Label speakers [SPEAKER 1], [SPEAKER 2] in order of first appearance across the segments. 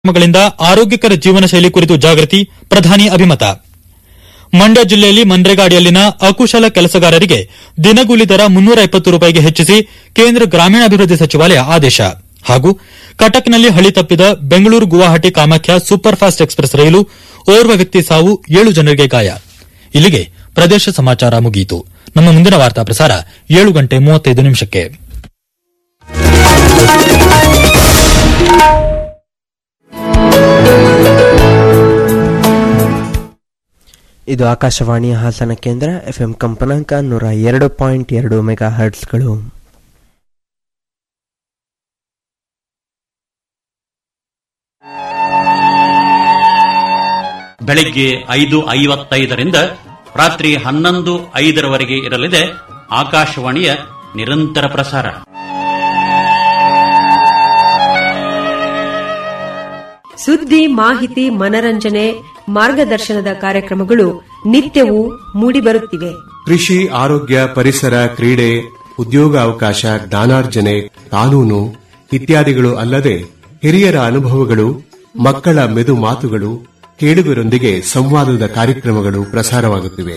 [SPEAKER 1] ಕಾರ್ಯಕ್ರಮಗಳಿಂದ ಆರೋಗ್ಯಕರ ಜೀವನ ಶೈಲಿ ಕುರಿತು ಜಾಗೃತಿ ಪ್ರಧಾನಿ ಅಭಿಮತ ಮಂಡ್ಯ ಜಿಲ್ಲೆಯಲ್ಲಿ ಮನ್ರೇಗಾ ಅಡಿಯಲ್ಲಿನ ಅಕುಶಲ ಕೆಲಸಗಾರರಿಗೆ ದಿನಗೂಲಿ ದರ ಮುನ್ನೂರ ಇಪ್ಪತ್ತು ರೂಪಾಯಿಗೆ ಹೆಚ್ಚಿಸಿ ಕೇಂದ್ರ ಗ್ರಾಮೀಣಾಭಿವೃದ್ಧಿ ಸಚಿವಾಲಯ ಆದೇಶ ಹಾಗೂ ಕಟಕ್ನಲ್ಲಿ ಹಳಿ ತಪ್ಪಿದ Bengaluru Guwahati Kamakhya super fast express ರೈಲು ಓರ್ವ ವ್ಯಕ್ತಿ ಸಾವು ಏಳು ಜನರಿಗೆ ಗಾಯ ಇಲ್ಲಿಗೆ ಪ್ರದೇಶ ಸಮಾಚಾರ ಮುಗಿಯಿತು ನಮ್ಮ ಮುಂದಿನ ವಾರ್ತಾ ಪ್ರಸಾರ ಏಳು ಗಂಟೆ ಮೂವತ್ತೈದು ನಿಮಿಷಕ್ಕೆ
[SPEAKER 2] ಇದು ಆಕಾಶವಾಣಿ ಹಾಸನ ಕೇಂದ್ರ ಎಫ್ಎಂ ಕಂಪನಾಂಕ ನೂರ ಎರಡು ಪಾಯಿಂಟ್ ಎರಡು ಮೆಗಾ ಹರ್ಟ್ಸ್ಗಳು
[SPEAKER 3] ಬೆಳಿಗ್ಗೆ ಐದು ಐವತ್ತೈದರಿಂದ ರಾತ್ರಿ ಹನ್ನೊಂದು ಐದರವರೆಗೆ ಇರಲಿದೆ ಆಕಾಶವಾಣಿಯ ನಿರಂತರ ಪ್ರಸಾರ
[SPEAKER 4] ಸುದ್ದಿ ಮಾಹಿತಿ ಮನರಂಜನೆ ಮಾರ್ಗದರ್ಶನದ ಕಾರ್ಯಕ್ರಮಗಳು ನಿತ್ಯವೂ ಮೂಡಿಬರುತ್ತಿವೆ
[SPEAKER 5] ಕೃಷಿ ಆರೋಗ್ಯ ಪರಿಸರ ಕ್ರೀಡೆ ಉದ್ಯೋಗ ಅವಕಾಶ ಜ್ಞಾನಾರ್ಜನೆ ಕಾನೂನು ಇತ್ಯಾದಿಗಳು ಅಲ್ಲದೆ ಹಿರಿಯರ ಅನುಭವಗಳು ಮಕ್ಕಳ ಮೆದು ಮಾತುಗಳು ಕೇಳುಗರೊಂದಿಗೆ ಸಂವಾದದ ಕಾರ್ಯಕ್ರಮಗಳು ಪ್ರಸಾರವಾಗುತ್ತಿವೆ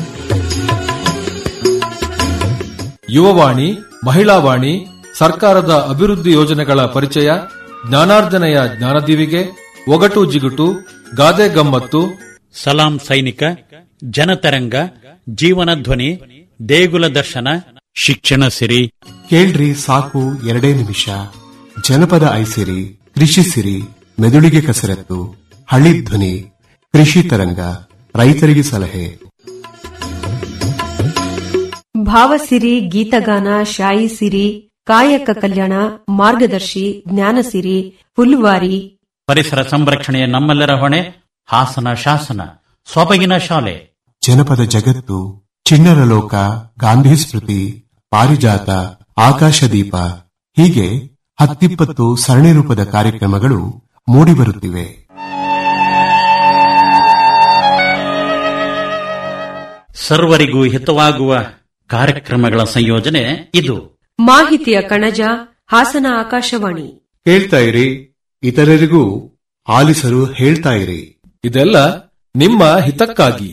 [SPEAKER 6] ಯುವವಾಣಿ ಮಹಿಳಾವಾಣಿ ಸರ್ಕಾರದ ಅಭಿವೃದ್ಧಿ ಯೋಜನೆಗಳ ಪರಿಚಯ ಜ್ಞಾನಾರ್ಜನೆಯ ಜ್ಞಾನದೀವಿಗೆ ಒಗಟು ಜಿಗುಟು ಗಾದೆ ಗಮ್ಮತ್ತು
[SPEAKER 3] ಸಲಾಂ ಸೈನಿಕ ಜನತರಂಗ ಜೀವನ ಧ್ವನಿ ದೇಗುಲ ದರ್ಶನ ಶಿಕ್ಷಣ ಸಿರಿ
[SPEAKER 5] ಕೇಳ್ರಿ ಸಾಕು ಎರಡೇ ನಿಮಿಷ ಜನಪದ ಐಸಿರಿ ಕೃಷಿ ಸಿರಿ ಮೆದುಳಿಗೆ ಕಸರತ್ತು ಹಳ್ಳಿ ಧ್ವನಿ ಕೃಷಿ ತರಂಗ ರೈತರಿಗೆ ಸಲಹೆ
[SPEAKER 4] ಭಾವಸಿರಿ ಗೀತಗಾನ ಶಾಯಿ ಸಿರಿ ಕಾಯಕ ಕಲ್ಯಾಣ ಮಾರ್ಗದರ್ಶಿ ಜ್ಞಾನಸಿರಿ ಹುಲ್ವಾರಿ
[SPEAKER 3] ಪರಿಸರ ಸಂರಕ್ಷಣೆಯ ನಮ್ಮೆಲ್ಲರ ಹೊಣೆ ಹಾಸನ ಶಾಸನ ಸೊಬಗಿನ ಶಾಲೆ
[SPEAKER 5] ಜನಪದ ಜಗತ್ತು ಚಿಣ್ಣರ ಲೋಕ ಗಾಂಧಿ ಸ್ಮೃತಿ ಪಾರಿಜಾತ ಆಕಾಶದೀಪ ಹೀಗೆ ಹತ್ತಿಪ್ಪತ್ತು ಸರಣಿ ರೂಪದ ಕಾರ್ಯಕ್ರಮಗಳು ಮೂಡಿಬರುತ್ತಿವೆ
[SPEAKER 3] ಸರ್ವರಿಗೂ ಹಿತವಾಗುವ ಕಾರ್ಯಕ್ರಮಗಳ ಸಂಯೋಜನೆ ಇದು
[SPEAKER 4] ಮಾಹಿತಿಯ ಕಣಜ ಹಾಸನ ಆಕಾಶವಾಣಿ
[SPEAKER 5] ಕೇಳ್ತಾ ಇರಿ ಇತರರಿಗೂ ಆಲಿಸಲು ಹೇಳ್ತಾ ಇರಿ
[SPEAKER 6] ಇದೆಲ್ಲ ನಿಮ್ಮ ಹಿತಕ್ಕಾಗಿ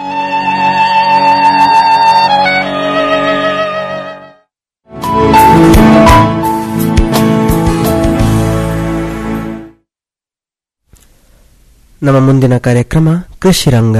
[SPEAKER 2] ನಮ್ಮ ಮುಂದಿನ ಕಾರ್ಯಕ್ರಮ ಕೃಷಿ ರಂಗ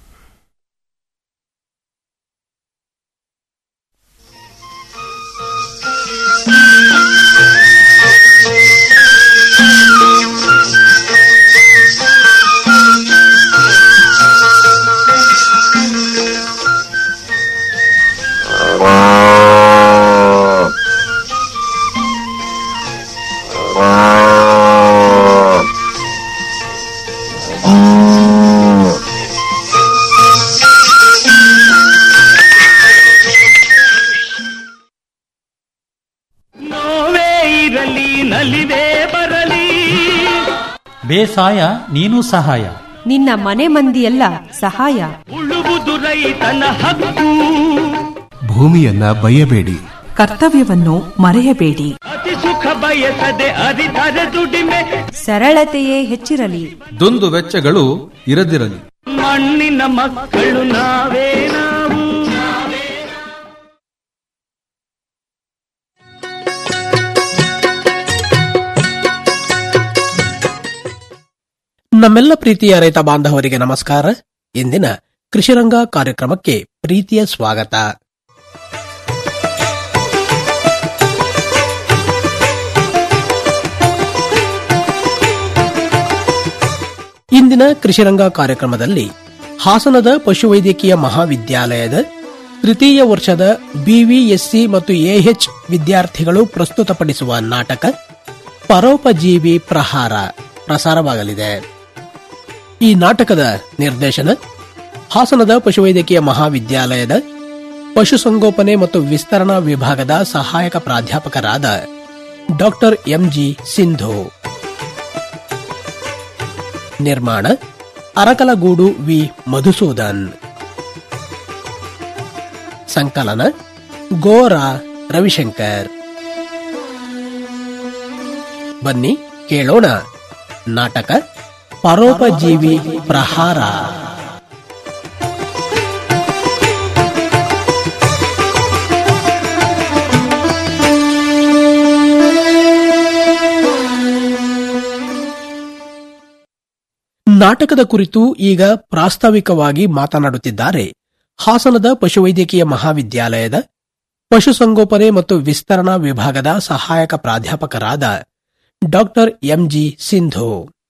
[SPEAKER 7] ನೋವೇ ಇರಲಿ ನಲಿದೇ ಬರಲಿ
[SPEAKER 3] ಬೇಸಾಯ ನೀನು ಸಹಾಯ
[SPEAKER 4] ನಿನ್ನ ಮನೆ ಮಂದಿಯೆಲ್ಲ ಸಹಾಯ
[SPEAKER 7] ಉಳುವುದು ರೈತನ ಹಕ್ಕು
[SPEAKER 5] ಭೂಮಿಯನ್ನ ಬಯ್ಯಬೇಡಿ
[SPEAKER 8] ಕರ್ತವ್ಯವನ್ನು ಮರೆಯಬೇಡಿ
[SPEAKER 7] ಅತಿ ಸುಖ ಬಯಸದೆ ಅರಿತರೆ ದುಡಿಮೆ
[SPEAKER 4] ಸರಳತೆಯೇ ಹೆಚ್ಚಿರಲಿ
[SPEAKER 6] ದುಂದು ವೆಚ್ಚಗಳು ಇರದಿರಲಿ
[SPEAKER 7] ಮಣ್ಣಿನ ಮಕ್ಕಳು ನಾವೇ ನಾವು
[SPEAKER 9] ನಮ್ಮೆಲ್ಲ ಪ್ರೀತಿಯ ರೈತ ಬಾಂಧವರಿಗೆ ನಮಸ್ಕಾರ ಇಂದಿನ ಕೃಷಿರಂಗ ಕಾರ್ಯಕ್ರಮಕ್ಕೆ ಪ್ರೀತಿಯ ಸ್ವಾಗತ ಇಂದಿನ ಕೃಷಿರಂಗ ಕಾರ್ಯಕ್ರಮದಲ್ಲಿ ಹಾಸನದ ಪಶುವೈದ್ಯಕೀಯ ಮಹಾವಿದ್ಯಾಲಯದ ತೃತೀಯ ವರ್ಷದ ಬಿವಿಎಸ್ಸಿ ಮತ್ತು ಎಎಚ್ ವಿದ್ಯಾರ್ಥಿಗಳು ಪ್ರಸ್ತುತಪಡಿಸುವ ನಾಟಕ ಪರೋಪಜೀವಿ ಪ್ರಹಾರ ಪ್ರಸಾರವಾಗಲಿದೆ ಈ ನಾಟಕದ ನಿರ್ದೇಶನ ಹಾಸನದ ಪಶುವೈದ್ಯಕೀಯ ಮಹಾವಿದ್ಯಾಲಯದ ಪಶುಸಂಗೋಪನೆ ಮತ್ತು ವಿಸ್ತರಣಾ ವಿಭಾಗದ ಸಹಾಯಕ ಪ್ರಾಧ್ಯಾಪಕರಾದ ಡಾಕ್ಟರ್ ಎಂಜಿ ಸಿಂಧು ನಿರ್ಮಾಣ ಅರಕಲಗೂಡು ವಿ ಮಧುಸೂದನ್ ಸಂಕಲನ ಗೋರಾ ರವಿಶಂಕರ್ ಬನ್ನಿ ಕೇಳೋಣ ನಾಟಕ ಪರೋಪಜೀವಿ ಪ್ರಹಾರ ನಾಟಕದ ಕುರಿತು ಈಗ ಪ್ರಾಸ್ತಾವಿಕವಾಗಿ ಮಾತನಾಡುತ್ತಿದ್ದಾರೆ ಹಾಸನದ ಪಶುವೈದ್ಯಕೀಯ ಮಹಾವಿದ್ಯಾಲಯದ ಪಶುಸಂಗೋಪನೆ ಮತ್ತು ವಿಸ್ತರಣಾ ವಿಭಾಗದ ಸಹಾಯಕ ಪ್ರಾಧ್ಯಾಪಕರಾದ ಡಾಕ್ಟರ್ ಎಂಜಿ ಸಿಂಧು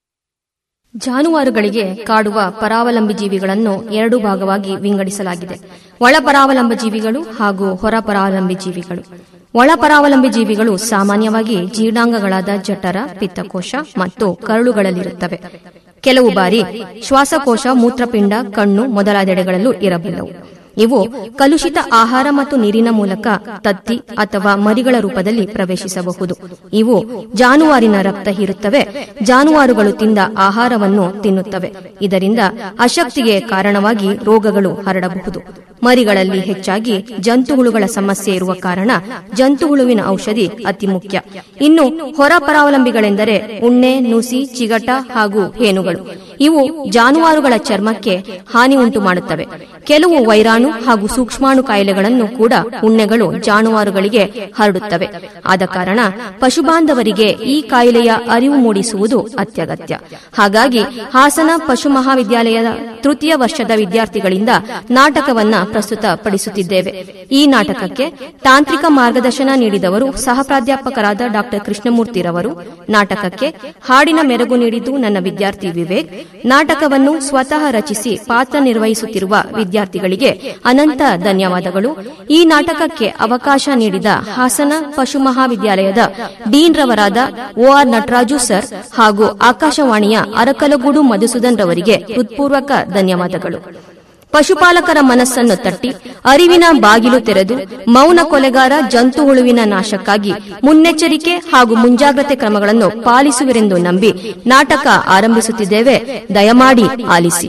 [SPEAKER 10] ಜಾನುವಾರುಗಳಿಗೆ ಕಾಡುವ ಪರಾವಲಂಬಿ ಜೀವಿಗಳನ್ನು ಎರಡು ಭಾಗವಾಗಿ ವಿಂಗಡಿಸಲಾಗಿದೆ ಒಳ ಪರಾವಲಂಬಿ ಜೀವಿಗಳು ಹಾಗೂ ಹೊರ ಪರಾವಲಂಬಿ ಜೀವಿಗಳು ಒಳ ಪರಾವಲಂಬಿ ಜೀವಿಗಳು ಸಾಮಾನ್ಯವಾಗಿ ಜೀರ್ಣಾಂಗಗಳಾದ ಜಠರ ಪಿತ್ತಕೋಶ ಮತ್ತು ಕರುಳುಗಳಲ್ಲಿರುತ್ತವೆ ಕೆಲವು ಬಾರಿ ಶ್ವಾಸಕೋಶ ಮೂತ್ರಪಿಂಡ ಕಣ್ಣು ಮೊದಲಾದೆಡೆಗಳಲ್ಲೂ ಇರಬಲ್ಲವು ಇವು ಕಲುಷಿತ ಆಹಾರ ಮತ್ತು ನೀರಿನ ಮೂಲಕ ತತ್ತಿ ಅಥವಾ ಮರಿಗಳ ರೂಪದಲ್ಲಿ ಪ್ರವೇಶಿಸಬಹುದು ಇವು ಜಾನುವಾರಿನ ರಕ್ತ ಹೀರುತ್ತವೆ ಜಾನುವಾರುಗಳು ತಿಂದ ಆಹಾರವನ್ನು ತಿನ್ನುತ್ತವೆ ಇದರಿಂದ ಅಶಕ್ತಿಗೆ ಕಾರಣವಾಗಿ ರೋಗಗಳು ಹರಡಬಹುದು ಮರಿಗಳಲ್ಲಿ ಹೆಚ್ಚಾಗಿ ಜಂತುಹುಳುಗಳ ಸಮಸ್ಯೆ ಇರುವ ಕಾರಣ ಜಂತುಹುಳುವಿನ ಔಷಧಿ ಅತಿ ಮುಖ್ಯ ಇನ್ನು ಹೊರ ಪರಾವಲಂಬಿಗಳೆಂದರೆ ಉಣ್ಣೆ ನುಸಿ ಚಿಗಟ ಹಾಗೂ ಹೇನುಗಳು ಇವು ಜಾನುವಾರುಗಳ ಚರ್ಮಕ್ಕೆ ಹಾನಿ ಉಂಟು ಮಾಡುತ್ತವೆ ಕೆಲವು ವೈರಾಣು ಹಾಗೂ ಸೂಕ್ಷ್ಮಾಣು ಕಾಯಿಲೆಗಳನ್ನು ಕೂಡ ಉಣ್ಣೆಗಳು ಜಾನುವಾರುಗಳಿಗೆ ಹರಡುತ್ತವೆ ಆದ ಕಾರಣ ಪಶುಬಾಂಧವರಿಗೆ ಈ ಕಾಯಿಲೆಯ ಅರಿವು ಮೂಡಿಸುವುದು ಅತ್ಯಗತ್ಯ ಹಾಗಾಗಿ ಹಾಸನ ಪಶು ಮಹಾವಿದ್ಯಾಲಯದ ತೃತೀಯ ವರ್ಷದ ವಿದ್ಯಾರ್ಥಿಗಳಿಂದ ನಾಟಕವನ್ನ ಪ್ರಸ್ತುತಪಡಿಸುತ್ತಿದ್ದೇವೆ ಈ ನಾಟಕಕ್ಕೆ ತಾಂತ್ರಿಕ ಮಾರ್ಗದರ್ಶನ ನೀಡಿದವರು ಸಹ ಪ್ರಾಧ್ಯಾಪಕರಾದ ಡಾ ಕೃಷ್ಣಮೂರ್ತಿರವರು ನಾಟಕಕ್ಕೆ ಹಾಡಿನ ಮೆರುಗು ನೀಡಿದ್ದು ನನ್ನ ವಿದ್ಯಾರ್ಥಿ ವಿವೇಕ್ ನಾಟಕವನ್ನು ಸ್ವತಃ ರಚಿಸಿ ಪಾತ್ರ ನಿರ್ವಹಿಸುತ್ತಿರುವ ವಿದ್ಯಾರ್ಥಿಗಳಿಗೆ ಅನಂತ ಧನ್ಯವಾದಗಳು ಈ ನಾಟಕಕ್ಕೆ ಅವಕಾಶ ನೀಡಿದ ಹಾಸನ ಪಶು ಮಹಾವಿದ್ಯಾಲಯದ ಡೀನ್ ರವರಾದ ಓಆರ್ ನಟರಾಜು ಸರ್ ಹಾಗೂ ಆಕಾಶವಾಣಿಯ ಅರಕಲಗೂಡು ಮಧುಸೂದನ್ ರವರಿಗೆ ಹೃತ್ಪೂರ್ವಕ ಧನ್ಯವಾದಗಳು ಪಶುಪಾಲಕರ ಮನಸ್ಸನ್ನು ತಟ್ಟಿ ಅರಿವಿನ ಬಾಗಿಲು ತೆರೆದು ಮೌನ ಕೊಲೆಗಾರ ಜಂತು ಹುಳುವಿನ ನಾಶಕ್ಕಾಗಿ ಮುನ್ನೆಚ್ಚರಿಕೆ ಹಾಗೂ ಮುಂಜಾಗ್ರತೆ ಕ್ರಮಗಳನ್ನು ಪಾಲಿಸುವಿರೆಂದು ನಂಬಿ ನಾಟಕ ಆರಂಭಿಸುತ್ತಿದ್ದೇವೆ ದಯಮಾಡಿ ಆಲಿಸಿ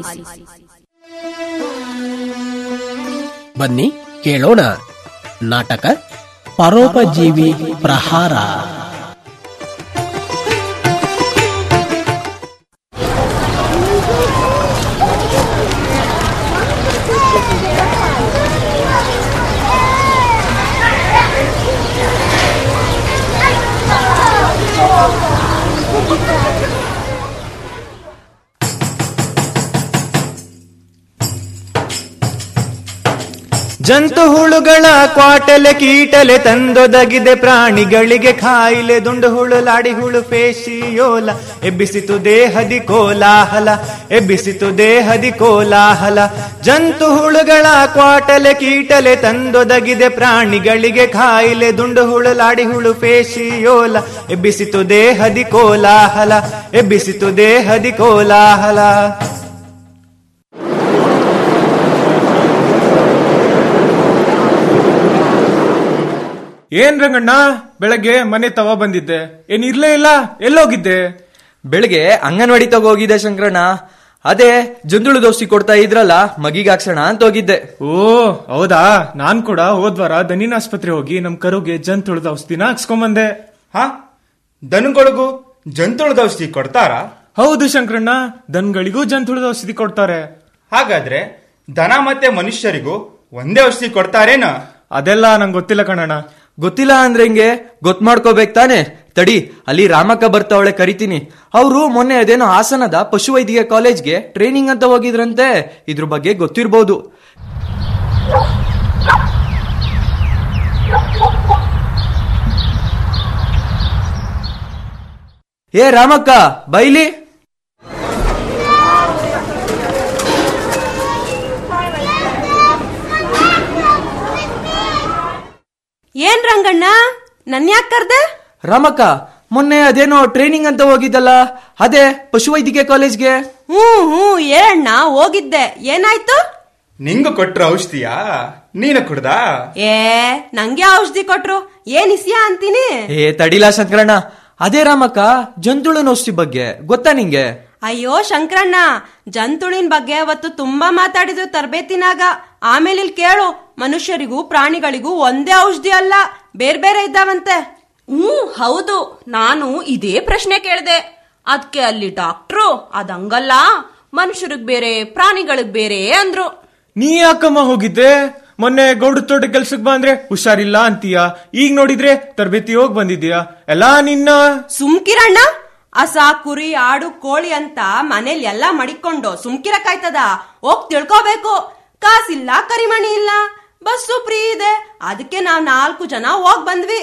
[SPEAKER 9] ಬನ್ನಿ ಕೇಳೋಣ ನಾಟಕ ಪರೋಪಜೀವಿ ಪ್ರಹಾರ
[SPEAKER 11] ಜಂತು ಹುಳುಗಳ ಕ್ವಾಟಲೆ ಕೀಟಲೆ ತಂದೊದಗಿದೆ ಪ್ರಾಣಿಗಳಿಗೆ ಕಾಯಿಲೆ ದುಂಡು ಹುಳು ಲಾಡಿ ಹುಳು ಫೇಶಿಯೋಲ ಎಬ್ಬಿಸಿತು ದೇಹದಿ ಕೋಲಾಹಲ ಎಬ್ಬಿಸಿತು ದೇಹದಿ ಕೋಲಾಹಲ ಜಂತು ಹುಳುಗಳ ಕ್ವಾಟಲೆ ಕೀಟಲೆ ತಂದೊದಗಿದೆ ಪ್ರಾಣಿಗಳಿಗೆ ಕಾಯಿಲೆ ದುಂಡು ಹುಳು ಲಾಡಿ ಹುಳು ಫೇಶಿಯೋಲ ಎಬ್ಬಿಸಿತು ದೇಹದಿ ಕೋಲಾಹಲ ಎಬ್ಬಿಸಿತು ದೇಹದಿ ಕೋಲಾಹಲ
[SPEAKER 12] ಏನ್ ರಂಗಣ್ಣ ಬೆಳಗ್ಗೆ ಮನೆ ತವ ಬಂದಿದ್ದೆ ಏನ್ ಇರ್ಲೇ ಇಲ್ಲ ಎಲ್ಲೋಗಿದ್ದೆ
[SPEAKER 13] ಬೆಳಿಗ್ಗೆ ಅಂಗನವಾಡಿ ತಗೋಗಿದ್ದೆ ಶಂಕರಣ್ಣ ಅದೇ ಜಂದುಳು ದೋಸ್ತಿ ಕೊಡ್ತಾ ಇದ್ರಲ್ಲ ಮಗಿಗೆ ಹಾಕ್ಸೋಣ ಅಂತ ಹೋಗಿದ್ದೆ
[SPEAKER 12] ಓ ಹೌದಾ ನಾನ್ ಕೂಡ ಹೋದ್ವಾರ ದನಿನ ಆಸ್ಪತ್ರೆ ಹೋಗಿ ನಮ್ ಕರುಗೆ ಜಂತುಳದ ಔಷಧಿನ ಹಾಕ್ಸ್ಕೊಂಬಂದೆ
[SPEAKER 14] ಹಾ ದನಗಳಿಗೂ ಜಂತುಳದ ಔಷಧಿ ಕೊಡ್ತಾರಾ
[SPEAKER 12] ಹೌದು ಶಂಕರಣ್ಣ ದನಗಳಿಗೂ ಜಂತುಳದ ಔಷಧಿ ಕೊಡ್ತಾರೆ
[SPEAKER 14] ಹಾಗಾದ್ರೆ ದನ ಮತ್ತೆ ಮನುಷ್ಯರಿಗೂ ಒಂದೇ ಔಷಧಿ ಕೊಡ್ತಾರೇನ
[SPEAKER 12] ಅದೆಲ್ಲ ನಂಗೆ ಗೊತ್ತಿಲ್ಲ ಕಣಣ್ಣ
[SPEAKER 13] ಗೊತ್ತಿಲ್ಲ ಅಂದ್ರೆ ಹಿಂಗೆ ಗೊತ್ ಮಾಡ್ಕೋಬೇಕು ತಾನೆ ತಡಿ ಅಲ್ಲಿ ರಾಮಕ್ಕ ಬರ್ತಾವಳೆ ಕರಿತೀನಿ ಅವರು ಮೊನ್ನೆ ಅದೇನೋ ಹಾಸನದ ಪಶುವೈದ್ಯಕೀಯ ಕಾಲೇಜ್ಗೆ ಟ್ರೈನಿಂಗ್ ಅಂತ ಹೋಗಿದ್ರಂತೆ ಇದ್ರ ಬಗ್ಗೆ ಗೊತ್ತಿರ್ಬೋದು ಏ ರಾಮಕ್ಕ ಬೈಲಿ
[SPEAKER 15] ಏನ್ ರಂಗಣ್ಣ ನನ್ ಯಾಕೆ ಕರ್ದೆ
[SPEAKER 13] ರಾಮಕ್ಕ ಮೊನ್ನೆ ಅದೇನೋ ಟ್ರೈನಿಂಗ್ ಅಂತ ಹೋಗಿದ್ದಲ್ಲ ಅದೇ ಪಶುವೈದ್ಯಕೀಯ ಕಾಲೇಜ್ಗೆ
[SPEAKER 15] ಹ್ಮ್ ಹ್ಮ್ ಏಳಣ್ಣ ಹೋಗಿದ್ದೆ ಏನಾಯ್ತು
[SPEAKER 14] ನಿಂಗು ಕೊಟ್ರ ಔಷಧಿಯಾ ನೀನು ಕುಡ್ದಾ
[SPEAKER 15] ಏ ನಂಗೆ ಔಷಧಿ ಕೊಟ್ರು ಏನ್ ಇಸ್ಯಾ ಅಂತೀನಿ
[SPEAKER 13] ಏ ತಡಿಲಾ ಶಂಕರಣ್ಣ ಅದೇ ರಾಮಕ್ಕ ಜಂತುಳನ ಔಷಧಿ ಬಗ್ಗೆ ಗೊತ್ತಾ ನಿಂಗೆ
[SPEAKER 15] ಅಯ್ಯೋ ಶಂಕರಣ್ಣ ಜಂತುಳಿನ ಬಗ್ಗೆ ಅವತ್ತು ತುಂಬಾ ಮಾತಾಡಿದ್ರು ತರಬೇತಿನಾಗ ಆಮೇಲೆ ಇಲ್ಲಿ ಕೇಳು ಮನುಷ್ಯರಿಗೂ ಪ್ರಾಣಿಗಳಿಗೂ ಒಂದೇ ಔಷಧಿ ಅಲ್ಲ ಬೇರೆ ಬೇರೆ ಇದ್ದಾವಂತೆ
[SPEAKER 16] ಹ್ಮ್ ಹೌದು ನಾನು ಇದೇ ಪ್ರಶ್ನೆ ಕೇಳ್ದೆ
[SPEAKER 15] ಅದಕ್ಕೆ ಅಲ್ಲಿ ಡಾಕ್ಟ್ರು ಅದಂಗಲ್ಲ ಮನುಷ್ಯರಿಗ್ ಬೇರೆ ಪ್ರಾಣಿಗಳಿಗ್ ಬೇರೆ ಅಂದ್ರು
[SPEAKER 12] ನೀ ಯಾಕಮ್ಮ ಹೋಗಿದ್ದೆ ಮೊನ್ನೆ ಗೌಡ ತೋಟ ಕೆಲ್ಸಕ್ ಬಾ ಅಂದ್ರೆ ಹುಷಾರಿಲ್ಲ ಅಂತೀಯ ಈಗ ನೋಡಿದ್ರೆ ತರಬೇತಿ ಹೋಗ್ ಬಂದಿದ್ಯಾ ಎಲ್ಲಾ ನಿನ್ನ
[SPEAKER 15] ಸುಮ್ಕಿರಣ್ಣ ಹಸ ಕುರಿ ಆಡು ಕೋಳಿ ಅಂತ ಮನೇಲಿ ಎಲ್ಲಾ ಮಡಿಕೊಂಡು ಸುಮ್ಕಿರಕ್ಕಾಯ್ತದ ಹೋಗ್ ತಿಳ್ಕೋಬೇಕು ಕಾಸಿಲ್ಲ ಕರಿಮಣಿ ಇಲ್ಲ ಬಸ್ಸು ಫ್ರೀ ಇದೆ ಅದಕ್ಕೆ ನಾವ್ ನಾಲ್ಕು ಜನ ಹೋಗ್ ಬಂದ್ವಿ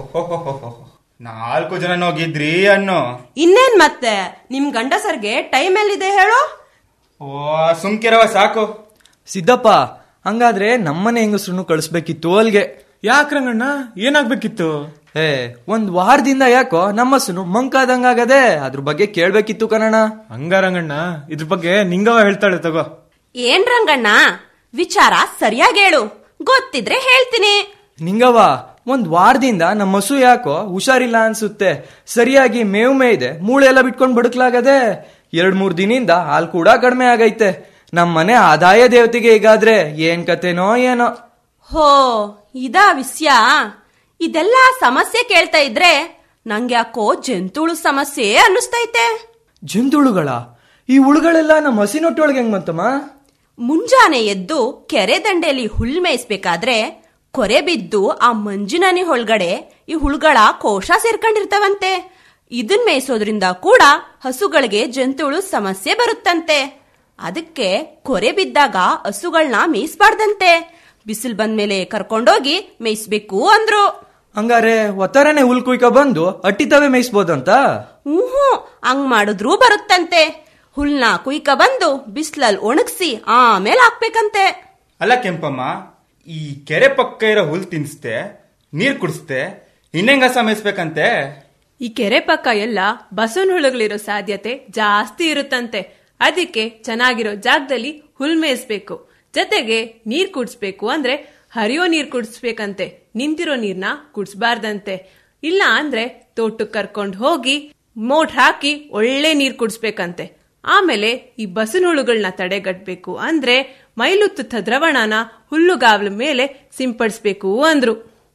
[SPEAKER 14] ನಾಲ್ಕು ಜನ ಹೋಗಿದ್ರಿ ಅನ್ನೋ
[SPEAKER 15] ಇನ್ನೇನ್ ಮತ್ತೆ ನಿಮ್ ಗಂಡಸರ್ಗೆ ಟೈಮ್ ಎಲ್ಲಿದೆ ಹೇಳು
[SPEAKER 14] ಓ ಸುಮ್ಕಿರವ ಸಾಕು
[SPEAKER 13] ಸಿದ್ದಪ್ಪ ಹಂಗಾದ್ರೆ ನಮ್ಮನೆ ಹೆಂಗಸ್ರನ್ನು ಕಳಿಸ್ಬೇಕಿತ್ತು ಅಲ್ಗೆ
[SPEAKER 12] ಯಾಕ್ರಂಗಣ್ಣ ಏನಾಗ್ಬೇಕಿತ್ತು
[SPEAKER 13] ಏ ಒಂದ್ ವಾರದಿಂದ ಯಾಕೋ ನಮ್ಮಸ್ಸನು ಮಂಕಾದಂಗಾಗದೆ ಅದ್ರ ಬಗ್ಗೆ ಕೇಳ್ಬೇಕಿತ್ತು ಕಣಣ್ಣ
[SPEAKER 12] ಹಂಗಾರಂಗಣ್ಣ ಇದ್ರ ಬಗ್ಗೆ ನಿಂಗವ ಹೇಳ್ತಾಳೆ ತಗೋ
[SPEAKER 15] ಏನ್ ರಂಗಣ್ಣ ವಿಚಾರ ಸರಿಯಾಗಿ ಹೇಳು ಗೊತ್ತಿದ್ರೆ ಹೇಳ್ತೀನಿ
[SPEAKER 13] ನಿಂಗವ್ವ ಒಂದ್ ವಾರದಿಂದ ನಮ್ಮ ಹಸು ಯಾಕೋ ಹುಷಾರಿಲ್ಲ ಅನ್ಸುತ್ತೆ ಸರಿಯಾಗಿ ಮೇವು ಮೇಯ್ದೆ ಮೂಳೆ ಎಲ್ಲ ಬಿಟ್ಕೊಂಡ್ ಬದುಕ್ಲಾಗದೆ ಎರಡ್ ಮೂರ್ ದಿನದಿಂದ ಹಾಲ್ ಕೂಡ ಕಡಿಮೆ ಆಗೈತೆ ನಮ್ ಮನೆ ಆದಾಯ ದೇವತೆಗೆ ಈಗಾದ್ರೆ ಏನ್ ಕತೆನೋ ಏನೋ
[SPEAKER 15] ಹೋ ಇದಾ ವಿಷಯ ಇದೆಲ್ಲ ಸಮಸ್ಯೆ ಕೇಳ್ತಾ ಇದ್ರೆ ನಂಗೆ ಯಾಕೋ ಜಂತುಳು ಸಮಸ್ಯೆ ಅನ್ನಿಸ್ತೈತೆ
[SPEAKER 13] ಜಂತುಳುಗಳ ಈ ಹುಳುಗಳೆಲ್ಲ ನಮ್ಮ ಹಸಿನೊಟ್ಟೊಳಗೆ ಹೆಂಗ್ ಬಂತಮ್ಮ
[SPEAKER 15] ಮುಂಜಾನೆ ಎದ್ದು ಕೆರೆ ದಂಡೆಯಲ್ಲಿ ಹುಲ್ ಮೇಯಿಸ್ಬೇಕಾದ್ರೆ ಕೊರೆ ಬಿದ್ದು ಆ ಮಂಜಿನನಿ ಒಳಗಡೆ ಈ ಹುಳುಗಳ ಕೋಶ ಸೇರ್ಕೊಂಡಿರ್ತಾವಂತೆ ಇದನ್ ಮೇಯಿಸೋದ್ರಿಂದ ಕೂಡ ಹಸುಗಳಿಗೆ ಜಂತುಳು ಸಮಸ್ಯೆ ಬರುತ್ತಂತೆ ಅದಕ್ಕೆ ಕೊರೆ ಬಿದ್ದಾಗ ಹಸುಗಳನ್ನ ಮೇಯಿಸ್ಬಾರ್ದಂತೆ ಬಿಸಿಲು ಬಂದ್ಮೇಲೆ ಕರ್ಕೊಂಡೋಗಿ ಮೇಯಿಸ್ಬೇಕು ಅಂದ್ರು
[SPEAKER 13] ಹಂಗಾರೆ ಒತ್ತಾರನೆ ಹುಲ್ ಕುಯ್ಕ ಬಂದು ಅಟ್ಟಿತವೆ ಮೇಯಿಸ್ಬೋದಂತ
[SPEAKER 15] ಹ್ಞೂ ಹಂಗ್ ಮಾಡಿದ್ರೂ ಬರುತ್ತಂತೆ ಹುಲ್ನ ಕುಯ್ಕ ಬಂದು ಬಿಸ್ಲಲ್ಲಿ ಒಣಗಿಸಿ ಆಮೇಲೆ ಹಾಕ್ಬೇಕಂತೆ
[SPEAKER 14] ಅಲ್ಲ ಕೆಂಪಮ್ಮ ಈ ಕೆರೆ ಪಕ್ಕ ಇರೋ ಹುಲ್ ತಿನ್ಸ್ತೆ ನೀರ್ ಕುಡಿಸ್ತೆ ಇನ್ನೆಂಗ ಮೇಯಿಸ್ಬೇಕಂತೆ
[SPEAKER 16] ಈ ಕೆರೆ ಪಕ್ಕ ಎಲ್ಲ ಬಸವನ ಹುಳುಗಳಿರೋ ಸಾಧ್ಯತೆ ಜಾಸ್ತಿ ಇರುತ್ತಂತೆ ಅದಕ್ಕೆ ಚೆನ್ನಾಗಿರೋ ಜಾಗದಲ್ಲಿ ಹುಲ್ ಮೇಯಿಸ್ಬೇಕು ಜೊತೆಗೆ ನೀರ್ ಕುಡಿಸ್ಬೇಕು ಅಂದ್ರೆ ಹರಿಯೋ ನೀರ್ ಕುಡಿಸ್ಬೇಕಂತೆ ನಿಂತಿರೋ ನೀರ್ನ ಕುಡಿಸ್ಬಾರ್ದಂತೆ ಇಲ್ಲ ಅಂದ್ರೆ ತೋಟಕ್ಕೆ ಕರ್ಕೊಂಡು ಹೋಗಿ ಮೋಟ್ ಹಾಕಿ ಒಳ್ಳೆ ನೀರ್ ಕುಡಿಸ್ಬೇಕಂತೆ ಆಮೇಲೆ ಈ ಬಸವನ ಹುಳುಗಳನ್ನ ತಡೆಗಟ್ಬೇಕು ಅಂದ್ರೆ ಮೈಲುತ್ತುತ್ತ ದ್ರವಣನ ಹುಲ್ಲುಗಾವಲ ಮೇಲೆ ಸಿಂಪಡಿಸ್ಬೇಕು ಅಂದ್ರು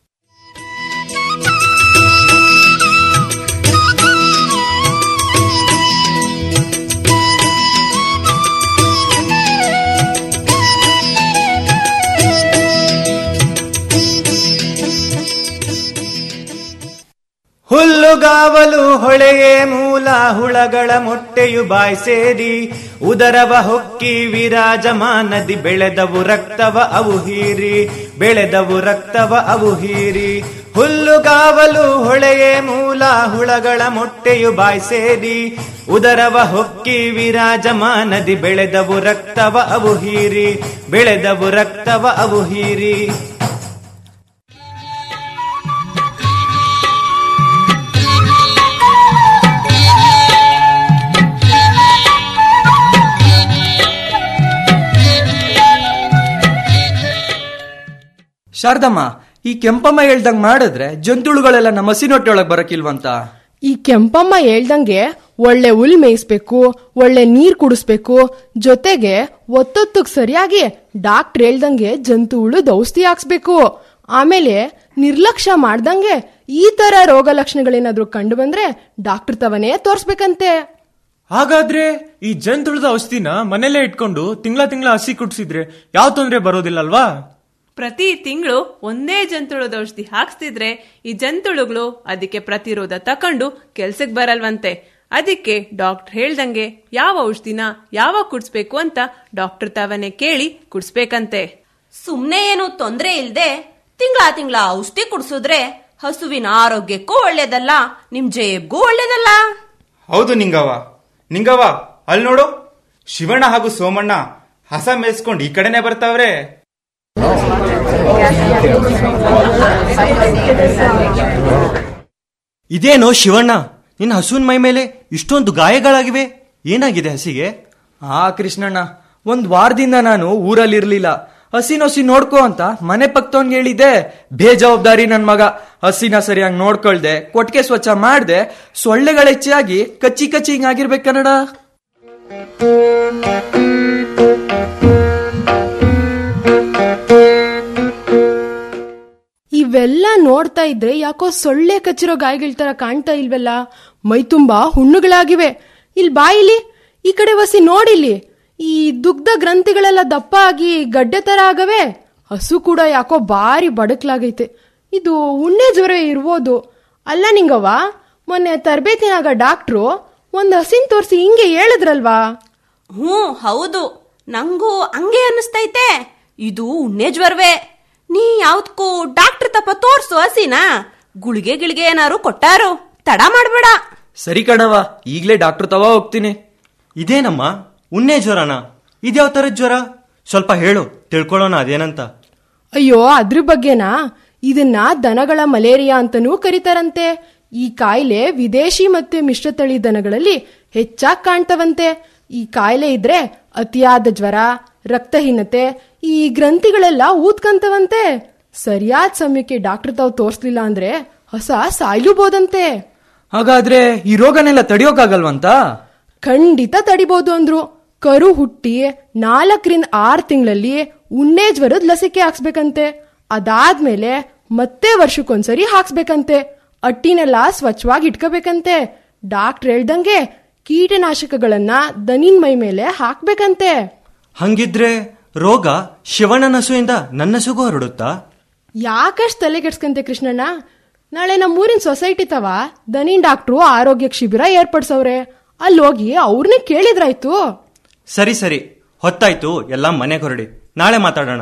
[SPEAKER 11] ಹುಲ್ಲುಗಾವಲು ಹೊಳೆಯೇ ಮೂಲ ಹುಳಗಳ ಮೊಟ್ಟೆಯು ಬಾಯ್ ಸೇರಿ ಉದರವ ಹೊಕ್ಕಿ ವಿರಾಜಮಾನದಿ ಬೆಳೆದವು ರಕ್ತವ ಅವು ಹೀರಿ ಬೆಳೆದವು ರಕ್ತವ ಅವು ಹೀರಿ ಹುಲ್ಲುಗಾವಲು ಹೊಳೆಯೇ ಮೂಲ ಹುಳಗಳ ಮೊಟ್ಟೆಯು ಬಾಯ್ ಸೇರಿ ಉದರವ ಹೊಕ್ಕಿ ವಿರಾಜಮಾನದಿ ಬೆಳೆದವು ರಕ್ತವ ಅವು ಹೀರಿ ಬೆಳೆದವು ರಕ್ತವ ಅವು ಹೀರಿ
[SPEAKER 13] ಶಾರದಮ್ಮ ಈ ಕೆಂಪಮ್ಮ ಹೇಳ್ದಂಗ್ ಮಾಡಿದ್ರೆ ಜಂತುಳುಗಳೆಲ್ಲ ನಮ್ಮ ಹಸಿನೊಟ್ಟೆಯೊಳಗ್ ಬರಕಿಲ್ವಂತ
[SPEAKER 17] ಈ ಕೆಂಪಮ್ಮ ಹೇಳ್ದಂಗೆ ಒಳ್ಳೆ ಹುಲ್ ಮೇಯಿಸ್ಬೇಕು ಒಳ್ಳೆ ನೀರ್ ಕುಡಿಸ್ಬೇಕು ಜೊತೆಗೆ ಒತ್ತೊತ್ತಗ್ ಸರಿಯಾಗಿ ಡಾಕ್ಟರ್ ಹೇಳ್ದಂಗೆ ಜಂತು ಹುಳುದ್ ಔಷಧಿ ಹಾಕ್ಸ್ಬೇಕು ಆಮೇಲೆ ನಿರ್ಲಕ್ಷ್ಯ ಮಾಡ್ದಂಗೆ ಈ ತರ ರೋಗ ಲಕ್ಷಣಗಳೇನಾದ್ರೂ ಕಂಡು ಬಂದ್ರೆ ಡಾಕ್ಟರ್ ತವನೇ ತೋರ್ಸ್ಬೇಕಂತೆ
[SPEAKER 12] ಹಾಗಾದ್ರೆ ಈ ಜಂತುಳದ ಔಷಧಿನ ಮನೇಲೆ ಇಟ್ಕೊಂಡು ತಿಂಗಳ ತಿಂಗಳ ಹಸಿ ಕುಡ್ಸಿದ್ರೆ ಯಾವ ತೊಂದ್ರೆ ಬರೋದಿಲ್ಲಲ್ವಾ
[SPEAKER 16] ಪ್ರತಿ ತಿಂಗಳು ಒಂದೇ ಜಂತುಳದ ಔಷಧಿ ಹಾಕ್ಸ್ತಿದ್ರೆ ಈ ಜಂತುಳುಗಳು ಅದಕ್ಕೆ ಪ್ರತಿರೋಧ ತಕೊಂಡು ಕೆಲ್ಸಕ್ ಬರಲ್ವಂತೆ ಅದಕ್ಕೆ ಡಾಕ್ಟರ್ ಹೇಳ್ದಂಗೆ ಯಾವ ಔಷಧಿನ ಯಾವಾಗ ಕುಡಿಸ್ಬೇಕು ಅಂತ ಡಾಕ್ಟರ್ ತವನೆ ಕೇಳಿ ಕುಡಿಸ್ಬೇಕಂತೆ
[SPEAKER 15] ಸುಮ್ನೆ ಏನು ತೊಂದ್ರೆ ಇಲ್ದೆ ತಿಂಗಳ ತಿಂಗಳ ಔಷಧಿ ಕುಡ್ಸಿದ್ರೆ ಹಸುವಿನ ಆರೋಗ್ಯಕ್ಕೂ ಒಳ್ಳೇದಲ್ಲ ನಿಮ್ ಜೇಬ್ಗೂ ಒಳ್ಳೇದಲ್ಲ
[SPEAKER 14] ಹೌದು ನಿಂಗವ್ವ ನಿಂಗವ್ವ ಅಲ್ಲಿ ನೋಡು ಶಿವಣ್ಣ ಹಾಗೂ ಸೋಮಣ್ಣ ಹಸ ಮೇಯಿಸ್ಕೊಂಡು ಈ ಕಡೆನೆ ಬರ್ತಾವ್ರೆ
[SPEAKER 18] ಇದೇನೋ ಶಿವಣ್ಣ ನಿನ್ನ ಹಸುವಿನ ಮೈ ಮೇಲೆ ಇಷ್ಟೊಂದು ಗಾಯಗಳಾಗಿವೆ ಏನಾಗಿದೆ ಹಸಿಗೆ
[SPEAKER 13] ಆ ಕೃಷ್ಣಣ್ಣ ಒಂದ್ ವಾರದಿಂದ ನಾನು ಊರಲ್ಲಿರ್ಲಿಲ್ಲ ಹಸಿನ ಹಸಿ ನೋಡ್ಕೋ ಅಂತ ಮನೆ ಪಕ್ತವನ್ಗೆ ಹೇಳಿದ್ದೆ ಬೇಜವಾಬ್ದಾರಿ ನನ್ ಮಗ ಹಸಿನ ಸರಿಯಾಗಿ ನೋಡ್ಕೊಳ್ದೆ ಕೊಟ್ಟಿಗೆ ಸ್ವಚ್ಛ ಮಾಡ್ದೆ ಸೊಳ್ಳೆಗಳ ಹೆಚ್ಚಾಗಿ ಕಚ್ಚಿ ಕಚ್ಚಿ ಹಿಂಗಾಗಿರ್ಬೇಕು ಕನ್ನಡ
[SPEAKER 17] ಇವೆಲ್ಲ ನೋಡ್ತಾ ಇದ್ರೆ ಯಾಕೋ ಸೊಳ್ಳೆ ಕಚ್ಚಿರೋ ಗಾಯಗಳ ತರ ಕಾಣ್ತಾ ಇಲ್ವಲ್ಲ ಮೈ ತುಂಬಾ ಹುಣ್ಣುಗಳಾಗಿವೆ ಇಲ್ಲಿ ಬಾಯಿಲಿ ಈ ಕಡೆ ವಸಿ ನೋಡಿಲ್ಲಿ ಈ ದುಗ್ಧ ಗ್ರಂಥಿಗಳೆಲ್ಲ ದಪ್ಪ ಆಗಿ ಗಡ್ಡೆ ತರ ಆಗವೆ ಹಸು ಕೂಡ ಯಾಕೋ ಬಾರಿ ಬಡಕ್ಲಾಗೈತೆ ಇದು ಉಣ್ಣೆ ಜ್ವರ ಇರ್ಬೋದು ಅಲ್ಲ ನಿಂಗವ್ವ ಮೊನ್ನೆ ತರಬೇತಿನಾಗ ಡಾಕ್ಟ್ರು ಒಂದ್ ಹಸಿನ್ ತೋರಿಸಿ ಹಿಂಗೆ ಹೇಳಿದ್ರಲ್ವಾ
[SPEAKER 15] ಹ್ಞೂ ಹೌದು ನಂಗೂ ಹಂಗೆ ಅನ್ನಿಸ್ತೈತೆ ಇದು ಉಣ್ಣೆ ಜ್ವರವೇ ನೀ ಯಾವ್ದಕ್ಕೂ ಡಾಕ್ಟರ್ ತಪ್ಪ ತೋರ್ಸು ಹಸಿನಾ ಗುಳಿಗೆ ಗಿಳಿಗೆ ಏನಾರು ಕೊಟ್ಟಾರು ತಡ ಮಾಡ್ಬೇಡ
[SPEAKER 13] ಸರಿ ಕಣವ ಈಗ್ಲೇ ಡಾಕ್ಟರ್ ತವ ಹೋಗ್ತೀನಿ
[SPEAKER 18] ಇದೇನಮ್ಮ ಉನ್ನೆ ಜ್ವರನಾ ಇದ್ಯಾವ ಥರದ ಜ್ವರ ಸ್ವಲ್ಪ ಹೇಳು ತಿಳ್ಕೊಳ್ಳೋಣ ಅದೇನಂತ
[SPEAKER 17] ಅಯ್ಯೋ ಅದ್ರ ಬಗ್ಗೆನಾ ಇದನ್ನ ದನಗಳ ಮಲೇರಿಯಾ ಅಂತನೂ ಕರೀತಾರಂತೆ ಈ ಕಾಯಿಲೆ ವಿದೇಶಿ ಮತ್ತೆ ಮಿಶ್ರತಳಿ ದನಗಳಲ್ಲಿ ಹೆಚ್ಚಾಗಿ ಕಾಣ್ತವಂತೆ ಈ ಕಾಯಿಲೆ ಇದ್ರೆ ಅತಿಯಾದ ಜ್ವರ ರಕ್ತಹೀನತೆ ಈ ಗ್ರಂಥಿಗಳೆಲ್ಲ ಊದ್ಕಂತವಂತೆ ಸರಿಯಾದ ಸಮಯಕ್ಕೆ ಡಾಕ್ಟರ್ ತಾವು ತೋರ್ಸ್ಲಿಲ್ಲ ಅಂದ್ರೆ ಹೊಸ ಸಾಯ್ಲೂಬೋದಂತೆ
[SPEAKER 13] ಹಾಗಾದ್ರೆ ಈ ರೋಗನೆಲ್ಲ ತಡಿಯೋಕಾಗಲ್ವಂತ
[SPEAKER 17] ಖಂಡಿತ ತಡಿಬಹುದು ಅಂದ್ರು ಕರು ಹುಟ್ಟಿ ನಾಲ್ಕರಿಂದ ಆರು ತಿಂಗಳಲ್ಲಿ ಉಣ್ಣೆ ಜ್ವರದ ಲಸಿಕೆ ಹಾಕ್ಸ್ಬೇಕಂತೆ ಅದಾದ್ಮೇಲೆ ಮತ್ತೆ ವರ್ಷಕ್ಕೊಂದ್ಸರಿ ಹಾಕ್ಸ್ಬೇಕಂತೆ ಅಟ್ಟಿನೆಲ್ಲ ಸ್ವಚ್ಛವಾಗಿ ಇಟ್ಕೋಬೇಕಂತೆ ಡಾಕ್ಟರ್ ಹೇಳ್ದಂಗೆ ಕೀಟನಾಶಕಗಳನ್ನ ದನಿನ್ ಮೈ ಮೇಲೆ ಹಾಕ್ಬೇಕಂತೆ
[SPEAKER 18] ಹಂಗಿದ್ರೆ ರೋಗ ಶಿವಣ್ಣನ ಹಸುವಿಂದ ನನ್ನ ಹಸುಗೂ ಹರಡುತ್ತಾ
[SPEAKER 17] ಯಾಕಷ್ಟು ತಲೆ ಕೆಡ್ಸ್ಕಂತೆ ಕೃಷ್ಣಣ್ಣ ನಾಳೆ ನಮ್ಮೂರಿನ ಸೊಸೈಟಿ ತವ ದನಿನ್ ಡಾಕ್ಟ್ರು ಆರೋಗ್ಯ ಶಿಬಿರ ಏರ್ಪಡ್ಸವ್ರೆ ಅಲ್ಲಿ ಹೋಗಿ ಅವ್ರನ್ನೇ ಕೇಳಿದ್ರಾಯ್ತು
[SPEAKER 18] ಸರಿ ಸರಿ ಹೊತ್ತಾಯ್ತು ಎಲ್ಲ ಮನೆಗೆ ಹೊರಡಿ ನಾಳೆ ಮಾತಾಡೋಣ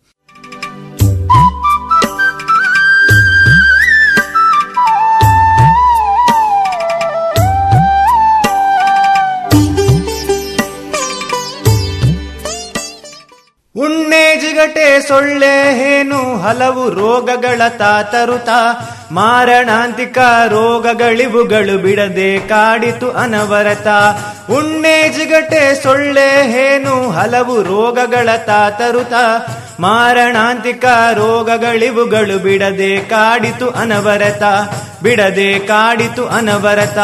[SPEAKER 11] ಉಣ್ಣೆ ಜಿಗಟೆ ಸೊಳ್ಳೆ ಹೇನು ಹಲವು ರೋಗಗಳ ತಾತರುತ ಮಾರಣಾಂತಿಕ ರೋಗಗಳಿವುಗಳು ಬಿಡದೆ ಕಾಡಿತು ಅನವರತ ಉಣ್ಣೆ ಜಿಗಟೆ ಸೊಳ್ಳೆ ಹೇನು ಹಲವು ರೋಗಗಳ ತಾತರುತ ಮಾರಣಾಂತಿಕ ರೋಗಗಳಿವುಗಳು ಬಿಡದೆ ಕಾಡಿತು ಅನವರತ ಬಿಡದೆ ಕಾಡಿತು ಅನವರತ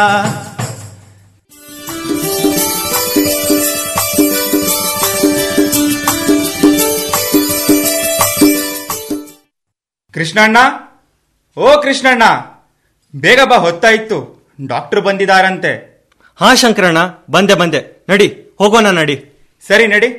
[SPEAKER 14] ಕೃಷ್ಣಣ್ಣ ಓ ಕೃಷ್ಣಣ್ಣ ಬೇಗ ಬಾ ಹೊತ್ತಾಯ್ತು ಡಾಕ್ಟರ್ ಬಂದಿದಾರಂತೆ
[SPEAKER 18] ಹಾ ಶಂಕರಣ್ಣ ಬಂದೆ ಬಂದೆ ನಡಿ ಹೋಗೋಣ ನಡಿ
[SPEAKER 14] ಸರಿ ನಡಿ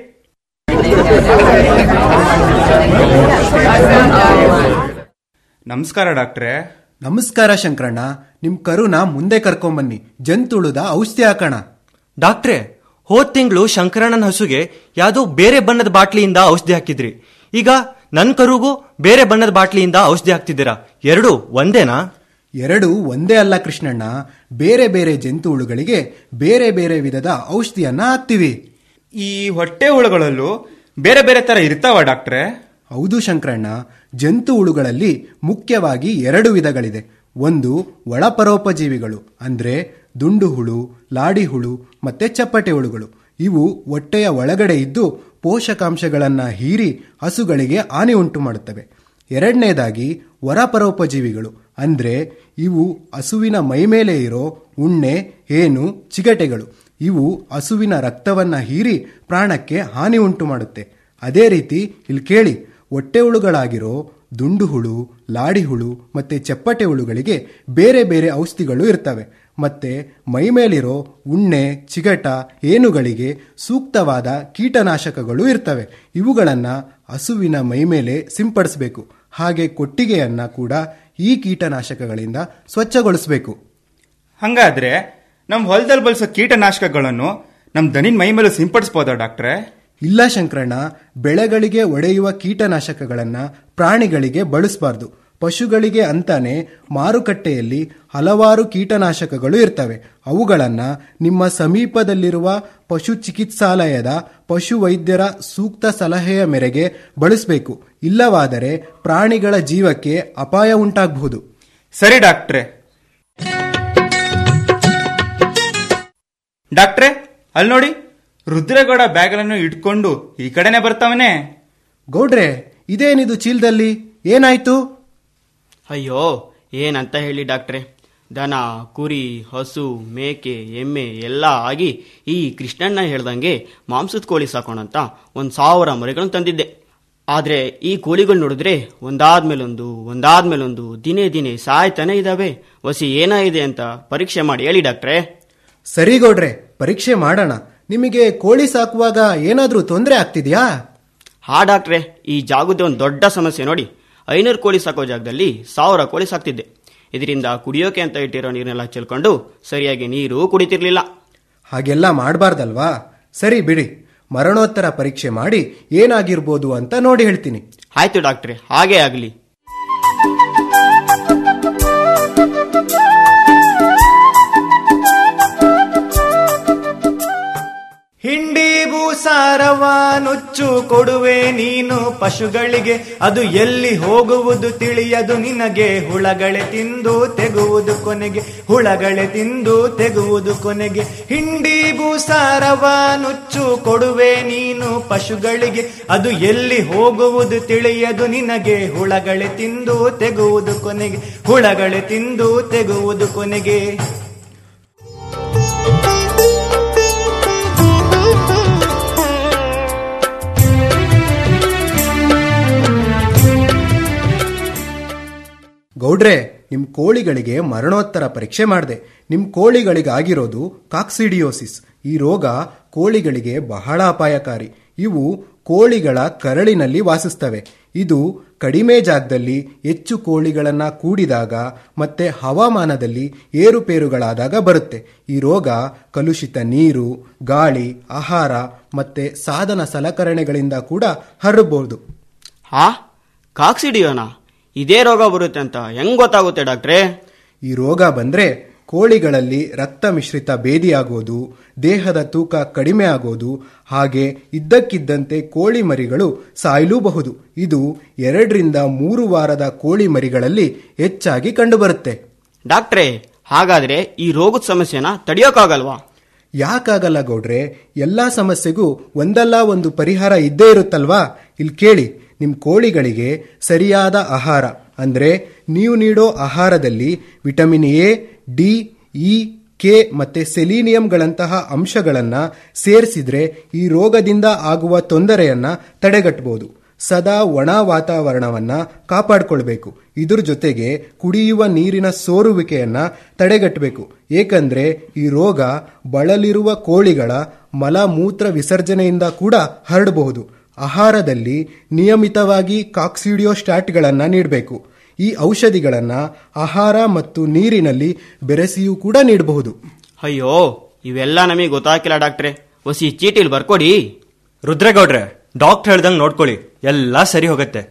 [SPEAKER 14] ನಮಸ್ಕಾರ ಡಾಕ್ಟ್ರೇ
[SPEAKER 5] ನಮಸ್ಕಾರ ಶಂಕರಣ್ಣ ನಿಮ್ ಕರುನ ಮುಂದೆ ಕರ್ಕೊಂಬನ್ನಿ ಜಂತುಳುದ ಔಷಧಿ ಹಾಕೋಣ
[SPEAKER 18] ಡಾಕ್ಟ್ರೇ ಹೋದ್ ತಿಂಗಳು ಶಂಕರಣ್ಣನ ಹಸುಗೆ ಯಾವ್ದೋ ಬೇರೆ ಬಣ್ಣದ ಬಾಟ್ಲಿಯಿಂದ ಔಷಧಿ ಹಾಕಿದ್ರಿ ಈಗ ನನ್ ಕರುಗೂ ಬೇರೆ ಬಣ್ಣದ ಬಾಟ್ಲಿಯಿಂದ ಔಷಧಿ ಹಾಕ್ತಿದ್ದೀರಾ ಎರಡು ಒಂದೇನಾ
[SPEAKER 5] ಎರಡು ಒಂದೇ ಅಲ್ಲ ಕೃಷ್ಣಣ್ಣ ಬೇರೆ ಬೇರೆ ಜಂತು ಹುಳುಗಳಿಗೆ ಬೇರೆ ಬೇರೆ ವಿಧದ ಔಷಧಿಯನ್ನ ಹಾಕ್ತಿವಿ
[SPEAKER 14] ಈ ಹೊಟ್ಟೆ ಹುಳುಗಳಲ್ಲೂ ಬೇರೆ ಬೇರೆ ತರ ಇರ್ತಾವ ಡಾಕ್ಟ್ರೇ
[SPEAKER 5] ಹೌದು ಶಂಕರಣ್ಣ ಜಂತು ಹುಳುಗಳಲ್ಲಿ ಮುಖ್ಯವಾಗಿ ಎರಡು ವಿಧಗಳಿದೆ ಒಂದು ಒಳಪರೋಪಜೀವಿಗಳು ಅಂದ್ರೆ ದುಂಡು ಹುಳು ಲಾಡಿ ಹುಳು ಮತ್ತೆ ಚಪ್ಪಟೆ ಹುಳುಗಳು ಇವು ಹೊಟ್ಟೆಯ ಒಳಗಡೆ ಇದ್ದು ಪೋಷಕಾಂಶಗಳನ್ನ ಹೀರಿ ಹಸುಗಳಿಗೆ ಹಾನಿ ಉಂಟು ಮಾಡುತ್ತವೆ ಎರಡನೇದಾಗಿ ಹೊರಪರೋಪಜೀವಿಗಳು ಅಂದ್ರೆ ಇವು ಹಸುವಿನ ಮೈಮೇಲೆ ಇರೋ ಉಣ್ಣೆ ಹೇನು ಚಿಗಟೆಗಳು ಇವು ಹಸುವಿನ ರಕ್ತವನ್ನ ಹೀರಿ ಪ್ರಾಣಕ್ಕೆ ಹಾನಿ ಉಂಟು ಮಾಡುತ್ತೆ ಅದೇ ರೀತಿ ಇಲ್ಲಿ ಕೇಳಿ ಹೊಟ್ಟೆ ಹುಳುಗಳಾಗಿರೋ ದುಂಡು ಹುಳು ಲಾಡಿ ಹುಳು ಮತ್ತೆ ಚಪ್ಪಟೆ ಹುಳುಗಳಿಗೆ ಬೇರೆ ಬೇರೆ ಔಷಧಿಗಳು ಇರ್ತವೆ ಮತ್ತೆ ಮೈಮೇಲಿರೋ ಉಣ್ಣೆ ಚಿಗಟ ಏನುಗಳಿಗೆ ಸೂಕ್ತವಾದ ಕೀಟನಾಶಕಗಳು ಇರ್ತವೆ ಇವುಗಳನ್ನ ಹಸುವಿನ ಮೈಮೇಲೆ ಸಿಂಪಡಿಸಬೇಕು ಹಾಗೆ ಕೊಟ್ಟಿಗೆಯನ್ನ ಕೂಡ ಈ ಕೀಟನಾಶಕಗಳಿಂದ ಸ್ವಚ್ಛಗೊಳಿಸಬೇಕು
[SPEAKER 14] ಹಂಗಾದ್ರೆ ನಮ್ ಹೊಲದಲ್ಲಿ ಬಳಸೋ ಕೀಟನಾಶಕಗಳನ್ನು ನಮ್ ದನಿನ್ ಮೈ ಮೇಲೂ ಸಿಂಪಡಿಸ್ಬೋದಾ ಡಾಕ್ಟ್ರೇ
[SPEAKER 5] ಇಲ್ಲ ಶಂಕರಣ್ಣ ಬೆಳೆಗಳಿಗೆ ಒಡೆಯುವ ಕೀಟನಾಶಕಗಳನ್ನ ಪ್ರಾಣಿಗಳಿಗೆ ಬಳಸಬಾರ್ದು ಪಶುಗಳಿಗೆ ಅಂತಾನೆ ಮಾರುಕಟ್ಟೆಯಲ್ಲಿ ಹಲವಾರು ಕೀಟನಾಶಕಗಳು ಇರ್ತವೆ ಅವುಗಳನ್ನ ನಿಮ್ಮ ಸಮೀಪದಲ್ಲಿರುವ ಪಶು ಚಿಕಿತ್ಸಾಲಯದ ಪಶು ವೈದ್ಯರ ಸೂಕ್ತ ಸಲಹೆಯ ಮೇರೆಗೆ ಬಳಸಬೇಕು ಇಲ್ಲವಾದರೆ ಪ್ರಾಣಿಗಳ ಜೀವಕ್ಕೆ ಅಪಾಯ ಉಂಟಾಗಬಹುದು
[SPEAKER 14] ಸರಿ ಡಾಕ್ಟ್ರೇ ಡಾಕ್ಟ್ರೇ ಅಲ್ಲಿ ನೋಡಿ ರುದ್ರೇಗೌಡ ಬ್ಯಾಗಲನ್ನು ಇಟ್ಕೊಂಡು ಈ ಕಡೆನೆ ಬರ್ತಾವನೆ
[SPEAKER 5] ಗೌಡ್ರೆ ಇದೇನಿದು ಚೀಲದಲ್ಲಿ ಏನಾಯ್ತು
[SPEAKER 19] ಅಯ್ಯೋ ಏನಂತ ಹೇಳಿ ಡಾಕ್ಟ್ರೆ ದನ ಕುರಿ ಹಸು ಮೇಕೆ ಎಮ್ಮೆ ಎಲ್ಲ ಆಗಿ ಈ ಕೃಷ್ಣಣ್ಣ ಹೇಳ್ದಂಗೆ ಮಾಂಸದ ಕೋಳಿ ಸಾಕೋಣಂತ ಒಂದು ಸಾವಿರ ಮರಿಗಳನ್ನು ತಂದಿದ್ದೆ ಆದ್ರೆ ಈ ಕೋಳಿಗಳು ನೋಡಿದ್ರೆ ಒಂದಾದ್ಮೇಲೊಂದು ಒಂದಾದ್ಮೇಲೊಂದು ದಿನೇ ದಿನೇ ಸಾಯ್ತಾನೆ ಇದಾವೆ ವಸಿ ಏನಾಗಿದೆ ಅಂತ ಪರೀಕ್ಷೆ ಮಾಡಿ ಹೇಳಿ ಡಾಕ್ಟ್ರೇ
[SPEAKER 5] ಸರಿ ಗೌಡ್ರೆ ಪರೀಕ್ಷೆ ಮಾಡೋಣ ನಿಮಗೆ ಕೋಳಿ ಸಾಕುವಾಗ ಏನಾದ್ರೂ ತೊಂದರೆ ಆಗ್ತಿದ್ಯಾ
[SPEAKER 19] ಹಾ ಡಾಕ್ಟ್ರೆ ಈ ಜಾಗದ ಒಂದು ದೊಡ್ಡ ಸಮಸ್ಯೆ ನೋಡಿ ಐನೂರು ಕೋಳಿ ಸಾಕೋ ಜಾಗದಲ್ಲಿ ಸಾವಿರ ಕೋಳಿ ಸಾಕ್ತಿದ್ದೆ ಇದರಿಂದ ಕುಡಿಯೋಕೆ ಅಂತ ಇಟ್ಟಿರೋ ನೀರನ್ನೆಲ್ಲ ಚೆಲ್ಕೊಂಡು ಸರಿಯಾಗಿ ನೀರು ಕುಡಿತಿರ್ಲಿಲ್ಲ
[SPEAKER 5] ಹಾಗೆಲ್ಲ ಮಾಡಬಾರ್ದಲ್ವಾ ಸರಿ ಬಿಡಿ ಮರಣೋತ್ತರ ಪರೀಕ್ಷೆ ಮಾಡಿ ಏನಾಗಿರ್ಬೋದು ಅಂತ ನೋಡಿ ಹೇಳ್ತೀನಿ
[SPEAKER 19] ಆಯ್ತು ಡಾಕ್ಟ್ರೆ ಹಾಗೇ ಆಗ್ಲಿ
[SPEAKER 11] ಹಿಂಡಿ ಭೂಸಾರವ ನುಚ್ಚು ಕೊಡುವೆ ನೀನು ಪಶುಗಳಿಗೆ ಅದು ಎಲ್ಲಿ ಹೋಗುವುದು ತಿಳಿಯದು ನಿನಗೆ ಹುಳಗಳೆ ತಿಂದು ತೆಗುವುದು ಕೊನೆಗೆ ಹುಳಗಳೆ ತಿಂದು ತೆಗುವುದು ಕೊನೆಗೆ ಹಿಂಡಿ ಭೂಸಾರವ ನುಚ್ಚು ಕೊಡುವೆ ನೀನು ಪಶುಗಳಿಗೆ ಅದು ಎಲ್ಲಿ ಹೋಗುವುದು ತಿಳಿಯದು ನಿನಗೆ ಹುಳಗಳೆ ತಿಂದು ತೆಗುವುದು ಕೊನೆಗೆ ಹುಳಗಳೆ ತಿಂದು ತೆಗುವುದು ಕೊನೆಗೆ
[SPEAKER 5] ಗೌಡ್ರೆ ನಿಮ್ ಕೋಳಿಗಳಿಗೆ ಮರಣೋತ್ತರ ಪರೀಕ್ಷೆ ಮಾಡಿದೆ ನಿಮ್ ಕೋಳಿಗಳಿಗಾಗಿರೋದು ಕಾಕ್ಸಿಡಿಯೋಸಿಸ್ ಈ ರೋಗ ಕೋಳಿಗಳಿಗೆ ಬಹಳ ಅಪಾಯಕಾರಿ ಇವು ಕೋಳಿಗಳ ಕರಳಿನಲ್ಲಿ ವಾಸಿಸ್ತವೆ ಇದು ಕಡಿಮೆ ಜಾಗದಲ್ಲಿ ಹೆಚ್ಚು ಕೋಳಿಗಳನ್ನ ಕೂಡಿದಾಗ ಮತ್ತೆ ಹವಾಮಾನದಲ್ಲಿ ಏರುಪೇರುಗಳಾದಾಗ ಬರುತ್ತೆ ಈ ರೋಗ ಕಲುಷಿತ ನೀರು ಗಾಳಿ ಆಹಾರ ಮತ್ತೆ ಸಾಧನ ಸಲಕರಣೆಗಳಿಂದ ಕೂಡ ಹರಡಬಹುದು
[SPEAKER 19] ಹಾ ಕಾಕ್ಸಿಡಿಯೋನಾ ಇದೇ ರೋಗ ಬರುತ್ತೆ ಅಂತ ಹೆಂಗ್ ಗೊತ್ತಾಗುತ್ತೆ ಡಾಕ್ಟ್ರೇ
[SPEAKER 5] ಈ ರೋಗ ಬಂದ್ರೆ ಕೋಳಿಗಳಲ್ಲಿ ರಕ್ತ ಮಿಶ್ರಿತ ಬೇದಿಯಾಗೋದು ದೇಹದ ತೂಕ ಕಡಿಮೆ ಆಗೋದು ಹಾಗೆ ಇದ್ದಕ್ಕಿದ್ದಂತೆ ಕೋಳಿ ಮರಿಗಳು ಸಾಯಲೂಬಹುದು ಇದು ಎರಡರಿಂದ ಮೂರು ವಾರದ ಕೋಳಿ ಮರಿಗಳಲ್ಲಿ ಹೆಚ್ಚಾಗಿ ಕಂಡುಬರುತ್ತೆ
[SPEAKER 19] ಡಾಕ್ಟ್ರೇ ಹಾಗಾದ್ರೆ ಈ ರೋಗದ ಸಮಸ್ಯೆನ ತಡೆಯೋಕ್ಕಾಗಲ್ವಾ
[SPEAKER 5] ಯಾಕಾಗಲ್ಲ ಗೌಡ್ರೆ ಎಲ್ಲಾ ಸಮಸ್ಯೆಗೂ ಒಂದಲ್ಲ ಒಂದು ಪರಿಹಾರ ಇದ್ದೇ ಇರುತ್ತಲ್ವಾ ಇಲ್ಲಿ ಕೇಳಿ ನಿಮ್ ಕೋಳಿಗಳಿಗೆ ಸರಿಯಾದ ಆಹಾರ ಅಂದ್ರೆ ನೀವು ನೀಡೋ ಆಹಾರದಲ್ಲಿ vitamin A D E K ಮತ್ತೆ ಸೆಲೀನಿಯಂಗಳಂತಹ ಅಂಶಗಳನ್ನ ಸೇರಿಸಿದ್ರೆ ಈ ರೋಗದಿಂದ ಆಗುವ ತೊಂದರೆಯನ್ನ ತಡೆಗಟ್ಟಬಹುದು ಸದಾ ಒಣ ವಾತಾವರಣವನ್ನ ಕಾಪಾಡಿಕೊಳ್ಬೇಕು ಇದ್ರ ಜೊತೆಗೆ ಕುಡಿಯುವ ನೀರಿನ ಸೋರುವಿಕೆಯನ್ನ ತಡೆಗಟ್ಟಬೇಕು ಏಕೆಂದ್ರೆ ಈ ರೋಗ ಬಳಲಿರುವ ಕೋಳಿಗಳ ಮಲ ಮೂತ್ರ ವಿಸರ್ಜನೆಯಿಂದ ಕೂಡ ಹರಡಬಹುದು ಆಹಾರದಲ್ಲಿ ನಿಯಮಿತವಾಗಿ ಕಾಕ್ಸಿಡಿಯೋಸ್ಟಾಟ್ಗಳನ್ನ ನೀಡಬೇಕು ಈ ಔಷಧಿಗಳನ್ನ ಆಹಾರ ಮತ್ತು ನೀರಿನಲ್ಲಿ ಬೆರೆಸಿಯೂ ಕೂಡ ನೀಡಬಹುದು
[SPEAKER 19] ಅಯ್ಯೋ ಇವೆಲ್ಲ ನಮಗೆ ಗೊತ್ತಾಗಿಲ್ಲ ಡಾಕ್ಟ್ರೆ ಒಸಿ ಚೀಟಿಲ್ ಬರ್ಕೊಡಿ
[SPEAKER 18] ರುದ್ರೇಗೌಡ್ರೆ ಡಾಕ್ಟರ್ ಹೇಳ್ದಂಗ್ ನೋಡ್ಕೊಳ್ಳಿ ಎಲ್ಲ ಸರಿ ಹೋಗತ್ತೆ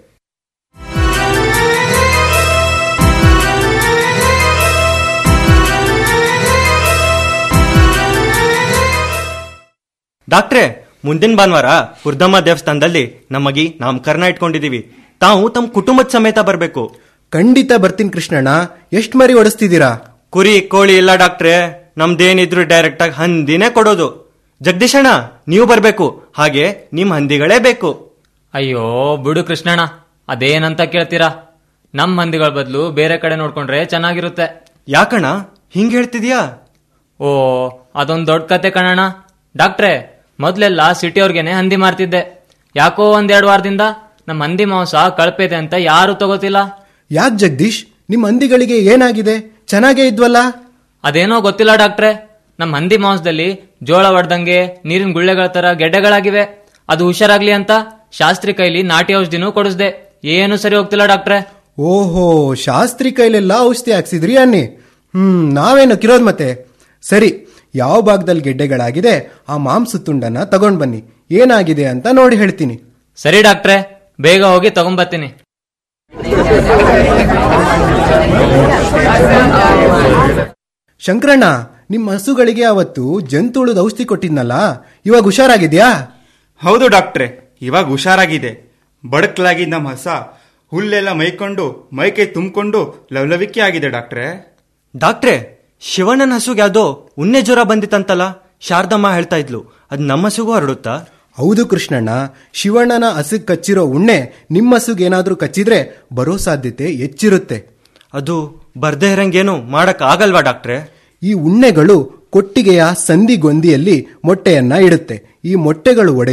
[SPEAKER 18] ಡಾಕ್ಟ್ರೆ ಮುಂದಿನ ಭಾನುವಾರ ಹುರ್ದಮ್ಮ ದೇವಸ್ಥಾನದಲ್ಲಿ ನಮ್ಮಗಿ ನಾಮಕರಣ ಇಟ್ಕೊಂಡಿದೀವಿ ತಾವು ತಮ್ಮ ಕುಟುಂಬದ ಸಮೇತ ಬರ್ಬೇಕು
[SPEAKER 5] ಖಂಡಿತ ಬರ್ತೀನಿ ಕೃಷ್ಣಣ್ಣ ಎಷ್ಟ್ ಮರಿ ಓಡಿಸ್ತಿದ್ದೀರಾ
[SPEAKER 18] ಕುರಿ ಕೋಳಿ ಇಲ್ಲ ಡಾಕ್ಟ್ರೆ ನಮ್ದೇನಿದ್ರು ಡೈರೆಕ್ಟ್ ಆಗಿ ಹಂದಿನೇ ಕೊಡೋದು ಜಗದೀಶಣ್ಣ ನೀವು ಬರ್ಬೇಕು ಹಾಗೆ ನಿಮ್ ಹಂದಿಗಳೇ ಬೇಕು
[SPEAKER 20] ಅಯ್ಯೋ ಬಿಡು ಕೃಷ್ಣಣ್ಣ ಅದೇನಂತ ಕೇಳ್ತೀರಾ ನಮ್ ಮಂದಿಗಳ ಬದಲು ಬೇರೆ ಕಡೆ ನೋಡ್ಕೊಂಡ್ರೆ ಚೆನ್ನಾಗಿರುತ್ತೆ
[SPEAKER 18] ಯಾಕಣ್ಣ ಹಿಂಗ್ ಹೇಳ್ತಿದ್ಯಾ
[SPEAKER 20] ಓ ಅದೊಂದ್ ದೊಡ್ಡ ಕತೆ ಕಣಣ್ಣ ಡಾಕ್ಟ್ರೆ ಮೊದ್ಲೆಲ್ಲ ಸಿಟಿಯವ್ರಿಗೇನೆ ಹಂದಿ ಮಾರ್ತಿದ್ದೆ ಯಾಕೋ ಒಂದೆರಡು ವಾರದಿಂದ ನಮ್ ಹಂದಿ ಮಾಂಸ ಕಳಪೆದೆ ಅಂತ ಯಾರು ತಗೋತಿಲ್ಲ
[SPEAKER 5] ಯಾಕ್ ಜಗದೀಶ್ ನಿಮ್ ಹಂದಿಗಳಿಗೆ ಏನಾಗಿದೆ ಚೆನ್ನಾಗೇ ಇದ್ವಲ್ಲ
[SPEAKER 20] ಅದೇನೋ ಗೊತ್ತಿಲ್ಲ ಡಾಕ್ಟ್ರೆ ನಮ್ ಹಂದಿ ಮಾಂಸದಲ್ಲಿ ಜೋಳ ಹೊಡ್ದಂಗೆ ನೀರಿನ ಗುಳ್ಳೆಗಳ ತರ ಗೆಡ್ಡೆಗಳಾಗಿವೆ ಅದು ಹುಷಾರಾಗ್ಲಿ ಅಂತ ಶಾಸ್ತ್ರಿ ಕೈಲಿ ನಾಟಿ ಔಷಧಿನೂ ಕೊಡಿಸ್ದೆ ಏನು ಸರಿ ಹೋಗ್ತಿಲ್ಲ ಡಾಕ್ಟ್ರೆ
[SPEAKER 5] ಓಹೋ ಶಾಸ್ತ್ರಿ ಕೈಲೆಲ್ಲ ಔಷಧಿ ಹಾಕ್ಸಿದ್ರಿ ಅನ್ನಿ ಹ್ಮ್ ನಾವೇನು ಕಿರೋದ್ ಮತ್ತೆ ಸರಿ ಯಾವ ಭಾಗದಲ್ಲಿ ಗೆಡ್ಡೆಗಳಾಗಿದೆ ಆ ಮಾಂಸ ತುಂಡನ್ನ ತಗೊಂಡ್ ಬನ್ನಿ ಏನಾಗಿದೆ ಅಂತ ನೋಡಿ ಹೇಳ್ತೀನಿ
[SPEAKER 20] ಸರಿ ಡಾಕ್ಟ್ರೆ ಬೇಗ ಹೋಗಿ ತಗೊಂಬರ್ತೀನಿ
[SPEAKER 5] ಶಂಕರಣ್ಣ ನಿಮ್ಮ ಹಸುಗಳಿಗೆ ಅವತ್ತು ಜಂತುಳುದ ಔಷಧಿ ಕೊಟ್ಟಿದ್ನಲ್ಲ ಇವಾಗ ಹುಷಾರಾಗಿದ್ಯಾ
[SPEAKER 14] ಹೌದು ಡಾಕ್ಟ್ರೆ ಇವಾಗ ಹುಷಾರಾಗಿದೆ ಬಡಕ್ಲಾಗಿ ನಮ್ಮ ಹಸ ಹುಲ್ಲೆಲ್ಲ ಮೈಕೊಂಡು ಮೈಕೈ ತುಂಬಿಕೊಂಡು ಲವಲವಿಕೆ ಆಗಿದೆ ಡಾಕ್ಟ್ರೆ
[SPEAKER 18] ಡಾಕ್ಟ್ರೆ ಶಿವಣ್ಣನ ಹಸುಗೆ ಯಾವ್ದೋ ಉನ್ನೆ ಜ್ವರ ಬಂದಿತ್ತಂತಲ್ಲ ಶಾರದಮ್ಮ ಹೇಳ್ತಾ ಇದ್ಲು ಅದ್ ನಮ್ಮ ಹಸುಗೂ ಹರಡುತ್ತಾ
[SPEAKER 5] ಹೌದು ಕೃಷ್ಣಣ್ಣ ಶಿವಣ್ಣನ ಹಸುಗ್ ಕಚ್ಚಿರೋ ಉಣ್ಣೆ ನಿಮ್ಮ ಹಸುಗೇನಾದ್ರೂ ಕಚ್ಚಿದ್ರೆ ಬರೋ ಸಾಧ್ಯತೆ ಹೆಚ್ಚಿರುತ್ತೆ
[SPEAKER 18] ಅದು ಬರ್ದೇ ಇರಂಗೇನು ಮಾಡಕ್ ಆಗಲ್ವಾ ಡಾಕ್ಟ್ರೆ
[SPEAKER 5] ಈ ಉಣ್ಣೆಗಳು ಕೊಟ್ಟಿಗೆಯ ಸಂದಿಗೊಂದಿಯಲ್ಲಿ ಮೊಟ್ಟೆಯನ್ನ ಇಡುತ್ತೆ ಈ ಮೊಟ್ಟೆಗಳು ಒಡೆದು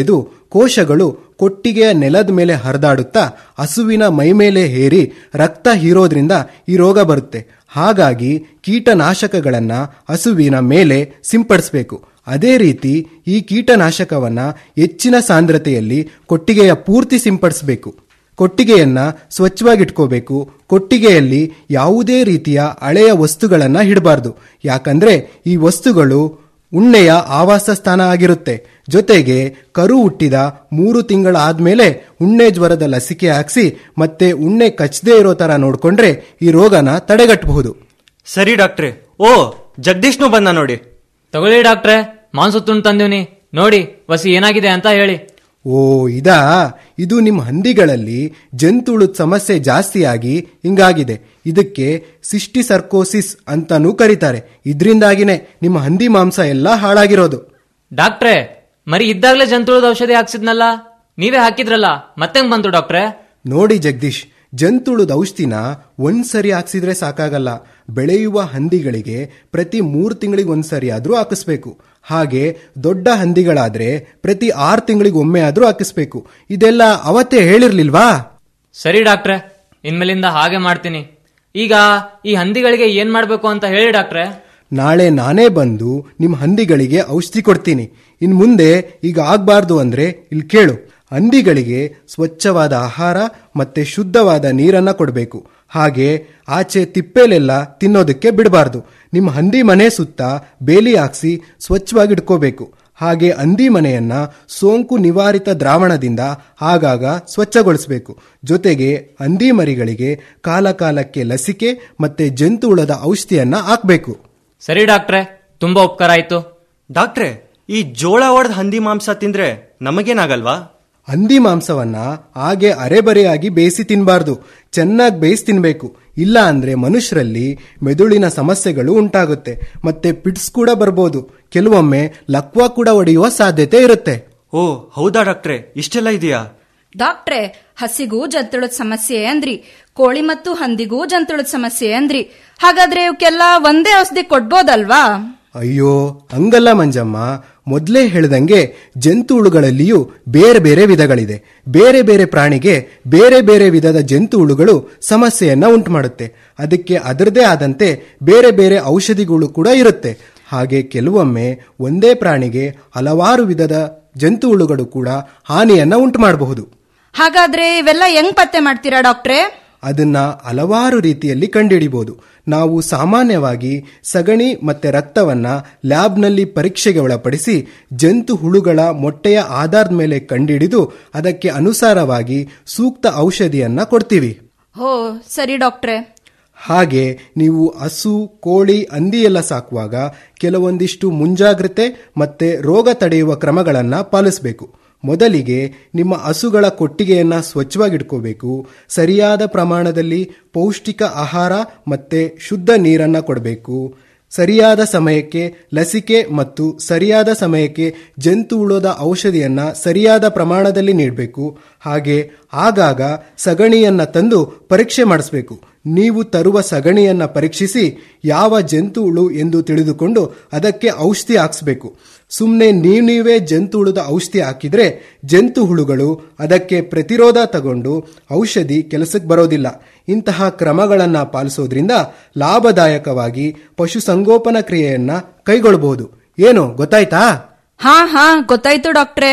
[SPEAKER 5] ಕೋಶಗಳು ಕೊಟ್ಟಿಗೆಯ ನೆಲದ ಮೇಲೆ ಹರಿದಾಡುತ್ತಾ ಹಸುವಿನ ಮೈಮೇಲೆ ಹೇರಿ ರಕ್ತ ಹೀರೋದ್ರಿಂದ ಈ ರೋಗ ಬರುತ್ತೆ ಹಾಗಾಗಿ ಕೀಟನಾಶಕಗಳನ್ನ ಹಸುವಿನ ಮೇಲೆ ಸಿಂಪಡಿಸಬೇಕು ಅದೇ ರೀತಿ ಈ ಕೀಟನಾಶಕವನ್ನ ಹೆಚ್ಚಿನ ಸಾಂದ್ರತೆಯಲ್ಲಿ ಕೊಟ್ಟಿಗೆಯ ಪೂರ್ತಿ ಸಿಂಪಡಿಸಬೇಕು ಕೊಟ್ಟಿಗೆಯನ್ನ ಸ್ವಚ್ಛವಾಗಿಟ್ಕೋಬೇಕು ಕೊಟ್ಟಿಗೆಯಲ್ಲಿ ಯಾವುದೇ ರೀತಿಯ ಹಳೆಯ ವಸ್ತುಗಳನ್ನ ಇಡಬಾರ್ದು ಯಾಕಂದ್ರೆ ಈ ವಸ್ತುಗಳು ಉಣ್ಣೆಯ ಆವಾಸ ಸ್ಥಾನ ಆಗಿರುತ್ತೆ ಜೊತೆಗೆ ಕರು ಹುಟ್ಟಿದ ಮೂರು ತಿಂಗಳಾದ್ಮೇಲೆ ಉಣ್ಣೆ ಜ್ವರದ ಲಸಿಕೆ ಹಾಕ್ಸಿ ಮತ್ತೆ ಉಣ್ಣೆ ಕಚ್ಚದೇ ಇರೋ ತರ ನೋಡ್ಕೊಂಡ್ರೆ ಈ ರೋಗನ ತಡೆಗಟ್ಟಬಹುದು
[SPEAKER 18] ಸರಿ ಡಾಕ್ಟ್ರೆ ಓ ಜಗದೀಶ್ನು ಬಂದ ನೋಡಿ
[SPEAKER 20] ತಗೊಳ್ಳಿ ಡಾಕ್ಟ್ರೆ ಮಾಂಸ ತುಂಡು ತಂದಿವ್ನಿ ನೋಡಿ ವಸಿ ಏನಾಗಿದೆ ಅಂತ ಹೇಳಿ
[SPEAKER 5] ಓ ಇದಾ ಇದು ನಿಮ್ಮ ಹಂದಿಗಳಲ್ಲಿ ಜಂತುಳುದ್ ಸಮಸ್ಯೆ ಜಾಸ್ತಿಯಾಗಿ ಹಿಂಗಾಗಿದೆ ಇದಕ್ಕೆ ಸಿಸ್ಟಿ ಸರ್ಕೋಸಿಸ್ ಅಂತಾನೂ ಕರೀತಾರೆ ಇದರಿಂದಾಗಿನೇ ನಿಮ್ಮ ಹಂದಿ ಮಾಂಸ ಎಲ್ಲ ಹಾಳಾಗಿರೋದು
[SPEAKER 20] ಡಾಕ್ಟ್ರೆ ಮರಿ ಇದ್ದಾಗ್ಲೇ ಜಂತುಳದ ಔಷಧಿ ಹಾಕ್ಸಿದ್ನಲ್ಲ ನೀವೇ ಹಾಕಿದ್ರಲ್ಲ ಮತ್ತೆಂಗ್ ಬಂತು ಡಾಕ್ಟ್ರೆ
[SPEAKER 5] ನೋಡಿ ಜಗದೀಶ್ ಜಂತುಳುದ ಔಷಧಿನ ಒಂದ್ಸರಿ ಹಾಕ್ಸಿದ್ರೆ ಸಾಕಾಗಲ್ಲ ಬೆಳೆಯುವ ಹಂದಿಗಳಿಗೆ ಪ್ರತಿ ಮೂರು ತಿಂಗಳಿಗೆ ಒಂದ್ಸರಿ ಆದ್ರೂ ಹಾಕಿಸ್ಬೇಕು ಹಾಗೆ ದೊಡ್ಡ ಹಂದಿಗಳಾದ್ರೆ ಪ್ರತಿ ಆರು ತಿಂಗಳಿಗೆ ಒಮ್ಮೆ ಆದ್ರೂ ಹಾಕಿಸ್ಬೇಕು ಇದೆಲ್ಲ ಅವತ್ತೇ ಹೇಳಿರ್ಲಿಲ್ವಾ
[SPEAKER 20] ಸರಿ ಡಾಕ್ಟ್ರೆ ಇನ್ಮೇಲಿಂದ ಹಾಗೆ ಮಾಡ್ತೀನಿ ಈಗ ಈ ಹಂದಿಗಳಿಗೆ ಏನ್ ಮಾಡ್ಬೇಕು ಅಂತ ಹೇಳಿ ಡಾಕ್ಟ್ರೆ
[SPEAKER 5] ನಾಳೆ ನಾನೇ ಬಂದು ನಿಮ್ಮ ಹಂದಿಗಳಿಗೆ ಔಷಧಿ ಕೊಡ್ತೀನಿ ಇನ್ ಮುಂದೆ ಈಗ ಆಗ್ಬಾರ್ದು ಅಂದ್ರೆ ಇಲ್ಲಿ ಕೇಳು ಹಂದಿಗಳಿಗೆ ಸ್ವಚ್ಛವಾದ ಆಹಾರ ಮತ್ತೆ ಶುದ್ಧವಾದ ನೀರನ್ನ ಕೊಡಬೇಕು ಹಾಗೆ ಆಚೆ ತಿಪ್ಪೆಲೆಲ್ಲ ತಿನ್ನೋದಕ್ಕೆ ಬಿಡಬಾರ್ದು ನಿಮ್ಮ ಹಂದಿ ಮನೆ ಸುತ್ತ ಬೇಲಿ ಹಾಕ್ಸಿ ಸ್ವಚ್ಛವಾಗಿ ಇಟ್ಕೋಬೇಕು ಹಾಗೆ ಹಂದಿ ಮನೆಯನ್ನ ಸೋಂಕು ನಿವಾರಿತ ದ್ರಾವಣದಿಂದ ಆಗಾಗ ಸ್ವಚ್ಛಗೊಳಿಸಬೇಕು ಜೊತೆಗೆ ಹಂದಿ ಮರಿಗಳಿಗೆ ಕಾಲ ಕಾಲಕ್ಕೆ ಲಸಿಕೆ ಮತ್ತೆ ಜಂತು ಹುಳದ ಔಷಧಿಯನ್ನ ಹಾಕ್ಬೇಕು
[SPEAKER 20] ಸರಿ ಡಾಕ್ಟ್ರೆ ತುಂಬಾ ಉಪಕಾರ ಆಯ್ತು
[SPEAKER 18] ಡಾಕ್ಟ್ರೆ ಈ ಜೋಳ ಒಡೆದ ಹಂದಿ ಮಾಂಸ ತಿಂದ್ರೆ ನಮಗೇನಾಗಲ್ವಾ
[SPEAKER 5] ಹಂದಿ ಮಾಂಸವನ್ನ ಹಾಗೆ ಅರೆಬರೆಯಾಗಿ ಬೇಯಿಸಿ ತಿನ್ನಬಾರ್ದು ಚೆನ್ನಾಗಿ ಬೇಯಿಸಿ ತಿನ್ಬೇಕು ಇಲ್ಲ ಅಂದ್ರೆ ಮನುಷ್ಯರಲ್ಲಿ ಮೆದುಳಿನ ಸಮಸ್ಯೆಗಳು ಉಂಟಾಗುತ್ತೆ ಮತ್ತೆ ಪಿಟ್ಸ್ ಕೂಡ ಬರ್ಬೋದು ಕೆಲವೊಮ್ಮೆ ಲಕ್ವಾ ಕೂಡ ಒಡೆಯುವ ಸಾಧ್ಯತೆ ಇರುತ್ತೆ
[SPEAKER 18] ಓ ಹೌದಾ ಡಾಕ್ಟ್ರೆ ಇಷ್ಟೆಲ್ಲ ಇದೆಯಾ
[SPEAKER 21] ಡಾಕ್ಟ್ರೆ ಹಸಿಗೂ ಜಂತುಳದ ಸಮಸ್ಯೆ ಅಂದ್ರಿ ಕೋಳಿ ಮತ್ತು ಹಂದಿಗೂ ಜಂತುಳದ ಸಮಸ್ಯೆ ಅಂದ್ರಿ ಹಾಗಾದ್ರೆ ಇವಕ್ಕೆಲ್ಲ ಒಂದೇ ಔಷಧಿ ಕೊಡ್ಬೋದಲ್ವಾ
[SPEAKER 5] ಅಯ್ಯೋ ಹಂಗಲ್ಲ ಮಂಜಮ್ಮ ಮೊದಲೇ ಹೇಳ್ದಂಗೆ ಜಂತುಹುಳುಗಳಲ್ಲಿಯೂ ಬೇರೆ ಬೇರೆ ವಿಧಗಳಿದೆ ಬೇರೆ ಬೇರೆ ಪ್ರಾಣಿಗೆ ಬೇರೆ ಬೇರೆ ವಿಧದ ಜಂತುಹುಳುಗಳು ಸಮಸ್ಯೆಯನ್ನ ಉಂಟು ಮಾಡುತ್ತೆ ಅದಕ್ಕೆ ಅದರದೇ ಆದಂತೆ ಬೇರೆ ಬೇರೆ ಔಷಧಿಗಳು ಕೂಡ ಇರುತ್ತೆ ಹಾಗೆ ಕೆಲವೊಮ್ಮೆ ಒಂದೇ ಪ್ರಾಣಿಗೆ ಹಲವಾರು ವಿಧದ ಜಂತುಹುಳುಗಳು ಕೂಡ ಹಾನಿಯನ್ನ ಉಂಟು ಮಾಡಬಹುದು
[SPEAKER 21] ಹಾಗಾದ್ರೆ ಇವೆಲ್ಲ ಹೆಂಗ್ ಪತ್ತೆ ಮಾಡ್ತೀರಾ ಡಾಕ್ಟ್ರೆ
[SPEAKER 5] ಅದನ್ನ ಹಲವಾರು ರೀತಿಯಲ್ಲಿ ಕಂಡುಹಿಡಿಬಹುದು ನಾವು ಸಾಮಾನ್ಯವಾಗಿ ಸಗಣಿ ಮತ್ತೆ ರಕ್ತವನ್ನ ಲ್ಯಾಬ್ನಲ್ಲಿ ಪರೀಕ್ಷೆಗೆ ಒಳಪಡಿಸಿ ಜಂತು ಹುಳುಗಳ ಮೊಟ್ಟೆಯ ಆಧಾರದ ಮೇಲೆ ಕಂಡುಹಿಡಿದು ಅದಕ್ಕೆ ಅನುಸಾರವಾಗಿ ಸೂಕ್ತ ಔಷಧಿಯನ್ನ ಕೊಡ್ತೀವಿ
[SPEAKER 21] ಹೋ ಸರಿ ಡಾಕ್ಟ್ರೆ
[SPEAKER 5] ಹಾಗೆ ನೀವು ಹಸು ಕೋಳಿ ಹಂದಿ ಎಲ್ಲ ಸಾಕುವಾಗ ಕೆಲವೊಂದಿಷ್ಟು ಮುಂಜಾಗ್ರತೆ ಮತ್ತೆ ರೋಗ ತಡೆಯುವ ಕ್ರಮಗಳನ್ನ ಪಾಲಿಸಬೇಕು ಮೊದಲಿಗೆ ನಿಮ್ಮ ಹಸುಗಳ ಕೊಟ್ಟಿಗೆಯನ್ನ ಸ್ವಚ್ಛವಾಗಿಟ್ಕೋಬೇಕು ಸರಿಯಾದ ಪ್ರಮಾಣದಲ್ಲಿ ಪೌಷ್ಟಿಕ ಆಹಾರ ಮತ್ತೆ ಶುದ್ಧ ನೀರನ್ನ ಕೊಡಬೇಕು ಸರಿಯಾದ ಸಮಯಕ್ಕೆ ಲಸಿಕೆ ಮತ್ತು ಸರಿಯಾದ ಸಮಯಕ್ಕೆ ಜಂತು ಹುಳದ ಔಷಧಿಯನ್ನ ಸರಿಯಾದ ಪ್ರಮಾಣದಲ್ಲಿ ನೀಡಬೇಕು ಹಾಗೆ ಆಗಾಗ ಸಗಣಿಯನ್ನ ತಂದು ಪರೀಕ್ಷೆ ಮಾಡಿಸಬೇಕು ನೀವು ತರುವ ಸಗಣಿಯನ್ನ ಪರೀಕ್ಷಿಸಿ ಯಾವ ಜಂತು ಹುಳು ಎಂದು ತಿಳಿದುಕೊಂಡು ಅದಕ್ಕೆ ಔಷಧಿ ಹಾಕ್ಸ್ಬೇಕು ಸುಮ್ಮನೆ ನೀವು ನೀವೇ ಜಂತು ಹುಳುದ ಔಷಧಿ ಹಾಕಿದ್ರೆ ಜಂತು ಹುಳುಗಳು ಅದಕ್ಕೆ ಪ್ರತಿರೋಧ ತಗೊಂಡು ಔಷಧಿ ಕೆಲಸಕ್ಕೆ ಬರೋದಿಲ್ಲ ಇಂತಹ ಕ್ರಮಗಳನ್ನ ಪಾಲಿಸೋದ್ರಿಂದ ಲಾಭದಾಯಕವಾಗಿ ಪಶುಸಂಗೋಪನಾ ಕ್ರಿಯೆಯನ್ನ ಕೈಗೊಳ್ಳಬಹುದು ಏನು ಗೊತ್ತಾಯ್ತಾ
[SPEAKER 21] ಹಾ ಹಾ ಗೊತ್ತಾಯ್ತು ಡಾಕ್ಟ್ರೆ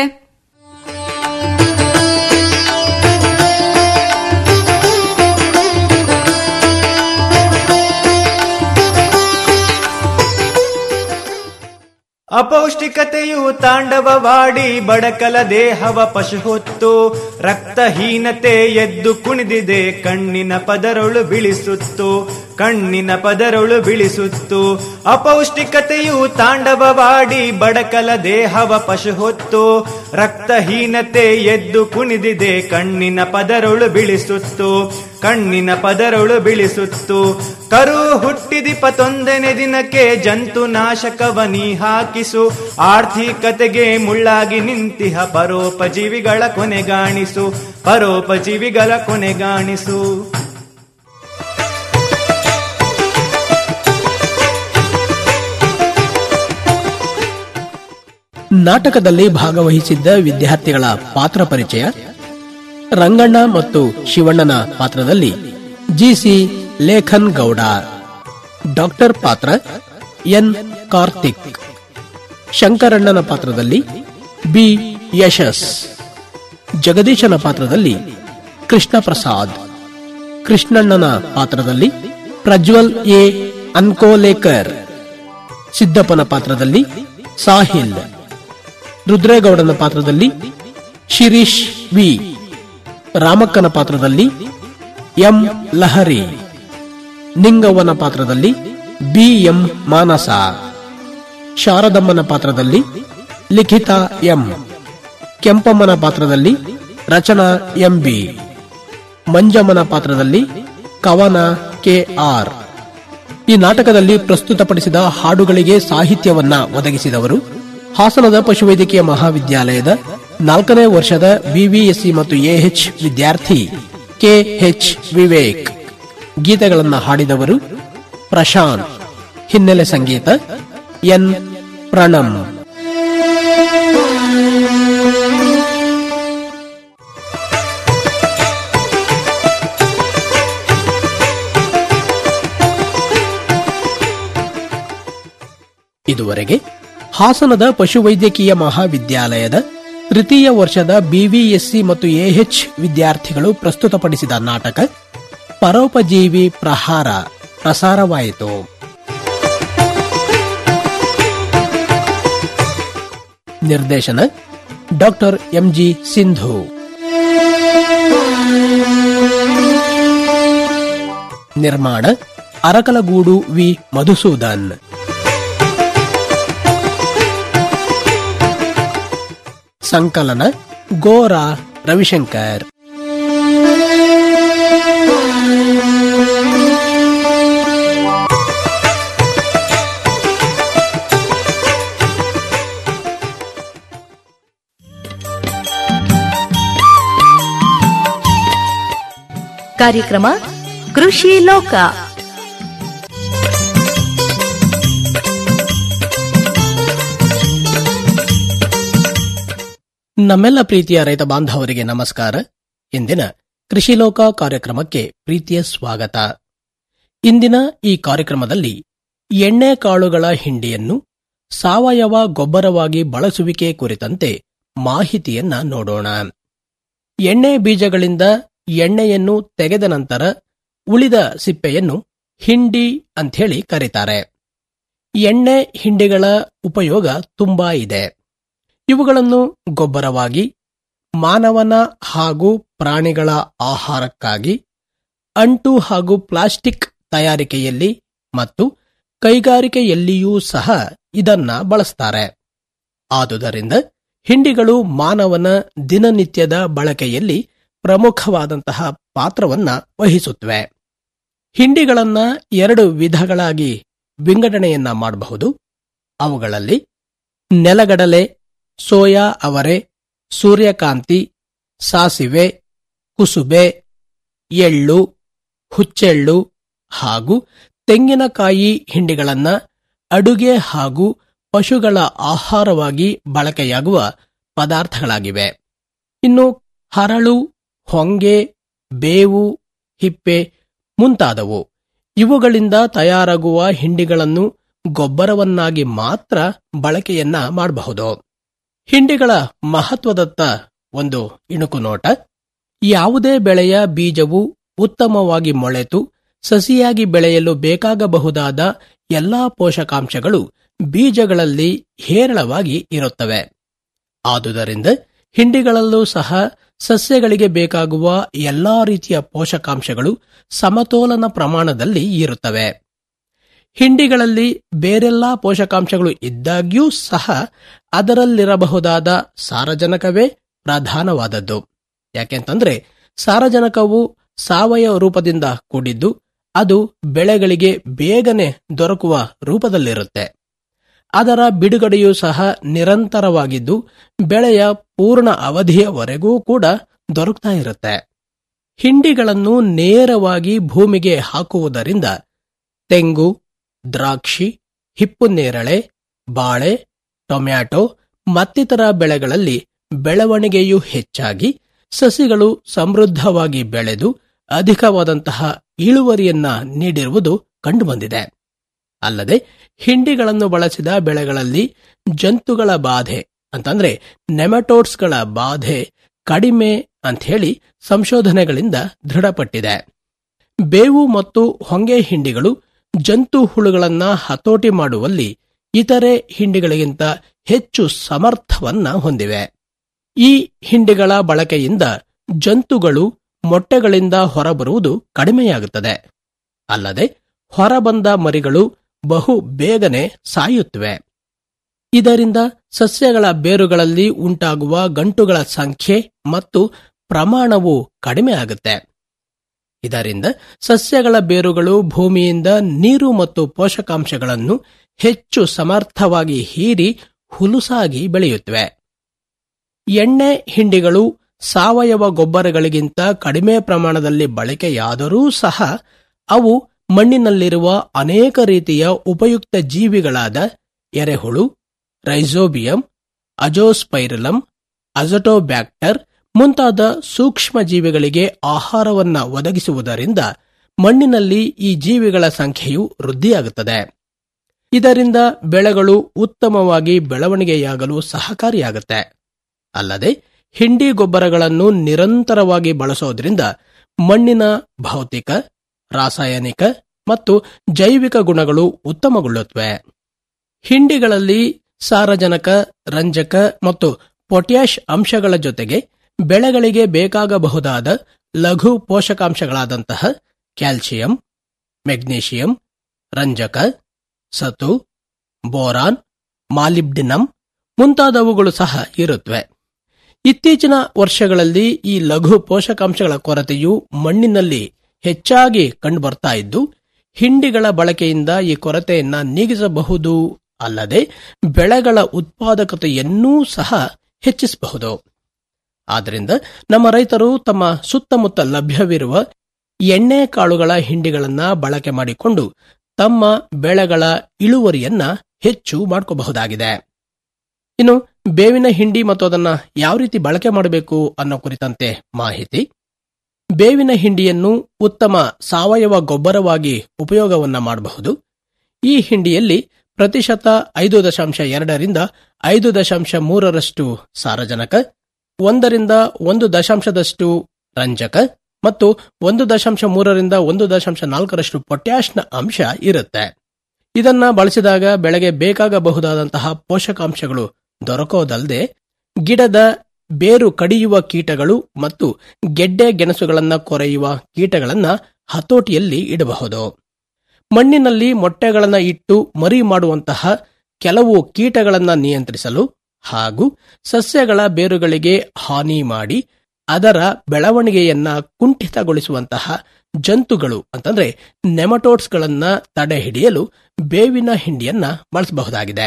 [SPEAKER 11] ಅಪೌಷ್ಟಿಕತೆಯು ತಾಂಡವವಾಡಿ ಬಡಕಲ ದೇಹವ ಪಶು ಹೊತ್ತು ರಕ್ತಹೀನತೆ ಎದ್ದು ಕುಣಿದಿದೆ ಕಣ್ಣಿನ ಪದರೊಳು ಬಿಳಿಸುತ್ತು ಕಣ್ಣಿನ ಪದರೊಳು ಬಿಳಿಸುತ್ತು ಅಪೌಷ್ಟಿಕತೆಯು ತಾಂಡವವಾಡಿ ಬಡಕಲ ದೇಹವ ಪಶು ಹೊತ್ತು ರಕ್ತಹೀನತೆ ಎದ್ದು ಕುಣಿದಿದೆ ಕಣ್ಣಿನ ಪದರೊಳು ಬಿಳಿಸುತ್ತು ಕಣ್ಣಿನ ಪದರೊಳು ಬಿಳಿಸುತ್ತು ಕರು ಹುಟ್ಟಿದಿಪತ್ತೊಂದನೇ ದಿನಕ್ಕೆ ಜಂತು ನಾಶಕವನಿ ಹಾಕಿಸು ಆರ್ಥಿಕತೆಗೆ ಮುಳ್ಳಾಗಿ ನಿಂತಿಹ ಪರೋಪಜೀವಿಗಳ ಕೊನೆಗಾಣಿಸು ಪರೋಪಜೀವಿಗಳ ಕೊನೆಗಾಣಿಸು
[SPEAKER 9] ನಾಟಕದಲ್ಲಿ ಭಾಗವಹಿಸಿದ್ದ ವಿದ್ಯಾರ್ಥಿಗಳ ಪಾತ್ರ ಪರಿಚಯ ರಂಗಣ್ಣ ಮತ್ತು ಶಿವಣ್ಣನ ಪಾತ್ರದಲ್ಲಿ ಜಿಸಿ ಲೇಖನ್ ಗೌಡ ಡಾಕ್ಟರ್ ಪಾತ್ರ ಎನ್ ಕಾರ್ತಿಕ್ ಶಂಕರಣ್ಣನ ಪಾತ್ರದಲ್ಲಿ ಬಿ ಯಶಸ್ ಜಗದೀಶನ ಪಾತ್ರದಲ್ಲಿ ಕೃಷ್ಣ ಪ್ರಸಾದ್ ಕೃಷ್ಣಣ್ಣನ ಪಾತ್ರದಲ್ಲಿ ಪ್ರಜ್ವಲ್ ಎ ಅನ್ಕೋಲೇಕರ್ ಸಿದ್ದಪ್ಪನ ಪಾತ್ರದಲ್ಲಿ ಸಾಹಿಲ್ ರುದ್ರೇಗೌಡನ ಪಾತ್ರದಲ್ಲಿ ಶಿರೀಶ್ ವಿ ರಾಮಕ್ಕನ ಪಾತ್ರದಲ್ಲಿ ಎಂ ಲಹರಿ ನಿಂಗವ್ವನ ಪಾತ್ರದಲ್ಲಿ ಬಿ ಎಂ ಮಾನಸ ಶಾರದಮ್ಮನ ಪಾತ್ರದಲ್ಲಿ ಲಿಖಿತಾ ಎಂ ಕೆಂಪಮ್ಮನ ಪಾತ್ರದಲ್ಲಿ ರಚನಾ ಎಂಬಿ ಮಂಜಮ್ಮನ ಪಾತ್ರದಲ್ಲಿ ಕವನ ಕೆ ಆರ್ ಈ ನಾಟಕದಲ್ಲಿ ಪ್ರಸ್ತುತಪಡಿಸಿದ ಹಾಡುಗಳಿಗೆ ಸಾಹಿತ್ಯವನ್ನ ಒದಗಿಸಿದವರು ಹಾಸನದ ಪಶುವೈದ್ಯಕೀಯ ಮಹಾವಿದ್ಯಾಲಯದ ನಾಲ್ಕನೇ ವರ್ಷದ ಬಿವಿಎಸ್ಸಿ ಮತ್ತು ಎಎಚ್ ವಿದ್ಯಾರ್ಥಿ ಕೆಎಚ್ ವಿವೇಕ್ ಗೀತೆಗಳನ್ನು ಹಾಡಿದವರು ಪ್ರಶಾಂತ್ ಹಿನ್ನೆಲೆ ಸಂಗೀತ ಎನ್ ಪ್ರಣಮ್ ಇದುವರೆಗೆ ಹಾಸನದ ಪಶುವೈದ್ಯಕೀಯ ಮಹಾವಿದ್ಯಾಲಯದ ತೃತೀಯ ವರ್ಷದ ಬಿವಿಎಸ್ಸಿ ಮತ್ತು ಎಎಚ್ ವಿದ್ಯಾರ್ಥಿಗಳು ಪ್ರಸ್ತುತಪಡಿಸಿದ ನಾಟಕ ಪರೋಪಜೀವಿ ಪ್ರಹಾರ ಪ್ರಸಾರವಾಯಿತು ನಿರ್ದೇಶನ ಡಾಕ್ಟರ್ ಎಂಜಿ ಸಿಂಧು ನಿರ್ಮಾಣ ಅರಕಲಗೂಡು ವಿ ಮಧುಸೂದನ್ ಸಂಕಲನ ಗೋರಾ ರವಿಶಂಕರ್
[SPEAKER 1] ಕಾರ್ಯಕ್ರಮ ಕೃಷಿ ಲೋಕ
[SPEAKER 9] ನಮ್ಮೆಲ್ಲ ಪ್ರೀತಿಯ ರೈತ ಬಾಂಧವರಿಗೆ ನಮಸ್ಕಾರ ಇಂದಿನ ಕೃಷಿ ಲೋಕ ಕಾರ್ಯಕ್ರಮಕ್ಕೆ ಪ್ರೀತಿಯ ಸ್ವಾಗತ ಇಂದಿನ ಈ ಕಾರ್ಯಕ್ರಮದಲ್ಲಿ ಎಣ್ಣೆ ಕಾಳುಗಳ ಹಿಂಡಿಯನ್ನು ಸಾವಯವ ಗೊಬ್ಬರವಾಗಿ ಬಳಸುವಿಕೆ ಕುರಿತಂತೆ ಮಾಹಿತಿಯನ್ನ ನೋಡೋಣ ಎಣ್ಣೆ ಬೀಜಗಳಿಂದ ಎಣ್ಣೆಯನ್ನು ತೆಗೆದ ನಂತರ ಉಳಿದ ಸಿಪ್ಪೆಯನ್ನು ಹಿಂಡಿ ಅಂಥೇಳಿ ಕರೀತಾರೆ ಎಣ್ಣೆ ಹಿಂಡಿಗಳ ಉಪಯೋಗ ತುಂಬಾ ಇದೆ ಇವುಗಳನ್ನು ಗೊಬ್ಬರವಾಗಿ ಮಾನವನ ಹಾಗೂ ಪ್ರಾಣಿಗಳ ಆಹಾರಕ್ಕಾಗಿ ಅಂಟು ಹಾಗೂ ಪ್ಲಾಸ್ಟಿಕ್ ತಯಾರಿಕೆಯಲ್ಲಿ ಮತ್ತು ಕೈಗಾರಿಕೆಯಲ್ಲಿಯೂ ಸಹ ಇದನ್ನ ಬಳಸ್ತಾರೆ ಆದುದರಿಂದ ಹಿಂಡಿಗಳು ಮಾನವನ ದಿನನಿತ್ಯದ ಬಳಕೆಯಲ್ಲಿ ಪ್ರಮುಖವಾದಂತಹ ಪಾತ್ರವನ್ನ ವಹಿಸುತ್ತವೆ ಹಿಂಡಿಗಳನ್ನ ಎರಡು ವಿಧಗಳಾಗಿ ವಿಂಗಡಣೆಯನ್ನ ಮಾಡಬಹುದು ಅವುಗಳಲ್ಲಿ ನೆಲಗಡಲೆ ಸೋಯಾ ಅವರೆ ಸೂರ್ಯಕಾಂತಿ ಸಾಸಿವೆ ಕುಸುಬೆ ಎಳ್ಳು ಹುಚ್ಚೆಳ್ಳು ಹಾಗೂ ತೆಂಗಿನಕಾಯಿ ಹಿಂಡಿಗಳನ್ನ ಅಡುಗೆ ಹಾಗೂ ಪಶುಗಳ ಆಹಾರವಾಗಿ ಬಳಕೆಯಾಗುವ ಪದಾರ್ಥಗಳಾಗಿವೆ ಇನ್ನು ಹರಳು ಹೊಂಗೆ ಬೇವು ಹಿಪ್ಪೆ ಮುಂತಾದವು ಇವುಗಳಿಂದ ತಯಾರಾಗುವ ಹಿಂಡಿಗಳನ್ನು ಗೊಬ್ಬರವನ್ನಾಗಿ ಮಾತ್ರ ಬಳಕೆಯನ್ನ ಮಾಡಬಹುದು ಹಿಂಡಿಗಳ ಮಹತ್ವದತ್ತ ಒಂದು ಇಣುಕು ನೋಟ ಯಾವುದೇ ಬೆಳೆಯ ಬೀಜವು ಉತ್ತಮವಾಗಿ ಮೊಳೆತು ಸಸಿಯಾಗಿ ಬೆಳೆಯಲು ಬೇಕಾಗಬಹುದಾದ ಎಲ್ಲಾ ಪೋಷಕಾಂಶಗಳು ಬೀಜಗಳಲ್ಲಿ ಹೇರಳವಾಗಿ ಇರುತ್ತವೆ ಆದುದರಿಂದ ಹಿಂಡಿಗಳಲ್ಲೂ ಸಹ ಸಸ್ಯಗಳಿಗೆ ಬೇಕಾಗುವ ಎಲ್ಲಾ ರೀತಿಯ ಪೋಷಕಾಂಶಗಳು ಸಮತೋಲನ ಪ್ರಮಾಣದಲ್ಲಿ ಇರುತ್ತವೆ ಹಿಂಡಿಗಳಲ್ಲಿ ಬೇರೆಲ್ಲಾ ಪೋಷಕಾಂಶಗಳು ಇದ್ದಾಗ್ಯೂ ಸಹ ಅದರಲ್ಲಿರಬಹುದಾದ ಸಾರಜನಕವೇ ಪ್ರಧಾನವಾದದ್ದು ಯಾಕೆಂತಂದ್ರೆ ಸಾರಜನಕವು ಸಾವಯವ ರೂಪದಿಂದ ಕೂಡಿದ್ದು ಅದು ಬೆಳೆಗಳಿಗೆ ಬೇಗನೆ ದೊರಕುವ ರೂಪದಲ್ಲಿರುತ್ತೆ ಅದರ ಬಿಡುಗಡೆಯೂ ಸಹ ನಿರಂತರವಾಗಿದ್ದು ಬೆಳೆಯ ಪೂರ್ಣ ಅವಧಿಯವರೆಗೂ ಕೂಡ ದೊರಕ್ತಾ ಇರುತ್ತೆ ಹಿಂಡಿಗಳನ್ನು ನೇರವಾಗಿ ಭೂಮಿಗೆ ಹಾಕುವುದರಿಂದ ತೆಂಗು ದ್ರಾಕ್ಷಿ ಹಿಪ್ಪುನೇರಳೆ ಬಾಳೆ ಟೊಮ್ಯಾಟೊ ಮತ್ತಿತರ ಬೆಳೆಗಳಲ್ಲಿ ಬೆಳವಣಿಗೆಯು ಹೆಚ್ಚಾಗಿ ಸಸಿಗಳು ಸಮೃದ್ಧವಾಗಿ ಬೆಳೆದು ಅಧಿಕವಾದಂತಹ ಇಳುವರಿಯನ್ನ ನೀಡಿರುವುದು ಕಂಡುಬಂದಿದೆ ಅಲ್ಲದೆ ಹಿಂಡಿಗಳನ್ನು ಬಳಸಿದ ಬೆಳೆಗಳಲ್ಲಿ ಜಂತುಗಳ ಬಾಧೆ ಅಂತಂದ್ರೆ ನೆಮಟೋಡ್ಸ್ಗಳ ಬಾಧೆ ಕಡಿಮೆ ಅಂಥೇಳಿ ಸಂಶೋಧನೆಗಳಿಂದ ದೃಢಪಟ್ಟಿದೆ ಬೇವು ಮತ್ತು ಹೊಂಗೆ ಹಿಂಡಿಗಳು ಜಂತು ಹುಳುಗಳನ್ನ ಹತೋಟಿ ಮಾಡುವಲ್ಲಿ ಇತರೆ ಹಿಂಡಿಗಳಿಗಿಂತ ಹೆಚ್ಚು ಸಮರ್ಥವನ್ನ ಹೊಂದಿವೆ ಈ ಹಿಂಡಿಗಳ ಬಳಕೆಯಿಂದ ಜಂತುಗಳು ಮೊಟ್ಟೆಗಳಿಂದ ಹೊರಬರುವುದು ಕಡಿಮೆಯಾಗುತ್ತದೆ ಅಲ್ಲದೆ ಹೊರಬಂದ ಮರಿಗಳು ಬಹು ಬೇಗನೆ ಸಾಯುತ್ತವೆ ಇದರಿಂದ ಸಸ್ಯಗಳ ಬೇರುಗಳಲ್ಲಿ ಉಂಟಾಗುವ ಗಂಟುಗಳ ಸಂಖ್ಯೆ ಮತ್ತು ಪ್ರಮಾಣವು ಕಡಿಮೆ ಆಗುತ್ತೆ ಇದರಿಂದ ಸಸ್ಯಗಳ ಬೇರುಗಳು ಭೂಮಿಯಿಂದ ನೀರು ಮತ್ತು ಪೋಷಕಾಂಶಗಳನ್ನು ಹೆಚ್ಚು ಸಮರ್ಥವಾಗಿ ಹೀರಿ ಹುಲುಸಾಗಿ ಬೆಳೆಯುತ್ತವೆ ಎಣ್ಣೆ ಹಿಂಡಿಗಳು ಸಾವಯವ ಗೊಬ್ಬರಗಳಿಗಿಂತ ಕಡಿಮೆ ಪ್ರಮಾಣದಲ್ಲಿ ಬಳಕೆಯಾದರೂ ಸಹ ಅವು ಮಣ್ಣಿನಲ್ಲಿರುವ ಅನೇಕ ರೀತಿಯ ಉಪಯುಕ್ತ ಜೀವಿಗಳಾದ ಎರೆಹುಳು ರೈಸೋಬಿಯಂ ಅಜೋಸ್ಪೈರಲಂ ಅಜಟೋಬ್ಯಾಕ್ಟರ್ ಮುಂತಾದ ಸೂಕ್ಷ್ಮ ಜೀವಿಗಳಿಗೆ ಆಹಾರವನ್ನ ಒದಗಿಸುವುದರಿಂದ ಮಣ್ಣಿನಲ್ಲಿ ಈ ಜೀವಿಗಳ ಸಂಖ್ಯೆಯು ವೃದ್ಧಿಯಾಗುತ್ತದೆ ಇದರಿಂದ ಬೆಳೆಗಳು ಉತ್ತಮವಾಗಿ ಬೆಳವಣಿಗೆಯಾಗಲು ಸಹಕಾರಿಯಾಗುತ್ತೆ ಅಲ್ಲದೆ ಹಿಂಡಿ ಗೊಬ್ಬರಗಳನ್ನು ನಿರಂತರವಾಗಿ ಬಳಸೋದ್ರಿಂದ ಮಣ್ಣಿನ ಭೌತಿಕ ರಾಸಾಯನಿಕ ಮತ್ತು ಜೈವಿಕ ಗುಣಗಳು ಉತ್ತಮಗೊಳ್ಳುತ್ತವೆ ಹಿಂಡಿಗಳಲ್ಲಿ ಸಾರಜನಕ ರಂಜಕ ಮತ್ತು ಪೊಟ್ಯಾಷ್ ಅಂಶಗಳ ಜೊತೆಗೆ ಬೆಳೆಗಳಿಗೆ ಬೇಕಾಗಬಹುದಾದ ಲಘು ಪೋಷಕಾಂಶಗಳಾದಂತಹ ಕ್ಯಾಲ್ಸಿಯಂ ಮೆಗ್ನೀಷಿಯಂ ರಂಜಕ ಸತು ಬೋರಾನ್ ಮಾಲಿಬ್ಡಿನಮ್ ಮುಂತಾದವುಗಳು ಸಹ ಇರುತ್ತವೆ ಇತ್ತೀಚಿನ ವರ್ಷಗಳಲ್ಲಿ ಈ ಲಘು ಪೋಷಕಾಂಶಗಳ ಕೊರತೆಯು ಮಣ್ಣಿನಲ್ಲಿ ಹೆಚ್ಚಾಗಿ ಕಂಡುಬರ್ತಾ ಇದ್ದು ಹಿಂಡಿಗಳ ಬಳಕೆಯಿಂದ ಈ ಕೊರತೆಯನ್ನ ನೀಗಿಸಬಹುದು ಅಲ್ಲದೆ ಬೆಳೆಗಳ ಉತ್ಪಾದಕತೆಯನ್ನೂ ಸಹ ಹೆಚ್ಚಿಸಬಹುದು ಆದ್ದರಿಂದ ನಮ್ಮ ರೈತರು ತಮ್ಮ ಸುತ್ತಮುತ್ತ ಲಭ್ಯವಿರುವ ಎಣ್ಣೆ ಕಾಳುಗಳ ಹಿಂಡಿಗಳನ್ನ ಬಳಕೆ ಮಾಡಿಕೊಂಡು ತಮ್ಮ ಬೆಳೆಗಳ ಇಳುವರಿಯನ್ನ ಹೆಚ್ಚು ಮಾಡ್ಕೋಬಹುದಾಗಿದೆ ಇನ್ನು ಬೇವಿನ ಹಿಂಡಿ ಮತ್ತು ಅದನ್ನ ಯಾವ ರೀತಿ ಬಳಕೆ ಮಾಡಬೇಕು ಅನ್ನೋ ಕುರಿತಂತೆ ಮಾಹಿತಿ ಬೇವಿನ ಹಿಂಡಿಯನ್ನು ಉತ್ತಮ ಸಾವಯವ ಗೊಬ್ಬರವಾಗಿ ಉಪಯೋಗವನ್ನ ಮಾಡಬಹುದು ಈ ಹಿಂಡಿಯಲ್ಲಿ ಪ್ರತಿಶತ ಐದು ದಶಾಂಶ ಎರಡರಿಂದ ಐದು ದಶಾಂಶ ಮೂರರಷ್ಟು ಸಾರಜನಕ ಒಂದರಿಂದ ಒಂದು ದಶಾಂಶದಷ್ಟು ರಂಜಕ ಮತ್ತು ಒಂದು ದಶಾಂಶ ಮೂರರಿಂದ ಒಂದು ದಶಾಂಶ ನಾಲ್ಕರಷ್ಟು ಪೊಟ್ಯಾಷ್ನ ಅಂಶ ಇರುತ್ತೆ ಇದನ್ನ ಬಳಸಿದಾಗ ಬೆಳೆಗೆ ಬೇಕಾಗಬಹುದಾದಂತಹ ಪೋಷಕಾಂಶಗಳು ದೊರಕೋದಲ್ಲದೆ ಗಿಡದ ಬೇರು ಕಡಿಯುವ ಕೀಟಗಳು ಮತ್ತು ಗೆಡ್ಡೆ ಗೆಣಸುಗಳನ್ನ ಕೊರೆಯುವ ಕೀಟಗಳನ್ನ ಹತೋಟಿಯಲ್ಲಿ ಇಡಬಹುದು ಮಣ್ಣಿನಲ್ಲಿ ಮೊಟ್ಟೆಗಳನ್ನ ಇಟ್ಟು ಮರಿ ಮಾಡುವಂತಹ ಕೆಲವು ಕೀಟಗಳನ್ನ ನಿಯಂತ್ರಿಸಲು ಹಾಗೂ ಸಸ್ಯಗಳ ಬೇರುಗಳಿಗೆ ಹಾನಿ ಮಾಡಿ ಅದರ ಬೆಳವಣಿಗೆಯನ್ನ ಕುಂಠಿತಗೊಳಿಸುವಂತಹ ಜಂತುಗಳು ಅಂತಂದ್ರೆ ನೆಮಟೋಡ್ಸ್ಗಳನ್ನ ತಡೆ ಹಿಡಿಯಲು ಬೇವಿನ ಹಿಂಡಿಯನ್ನ ಬಳಸಬಹುದಾಗಿದೆ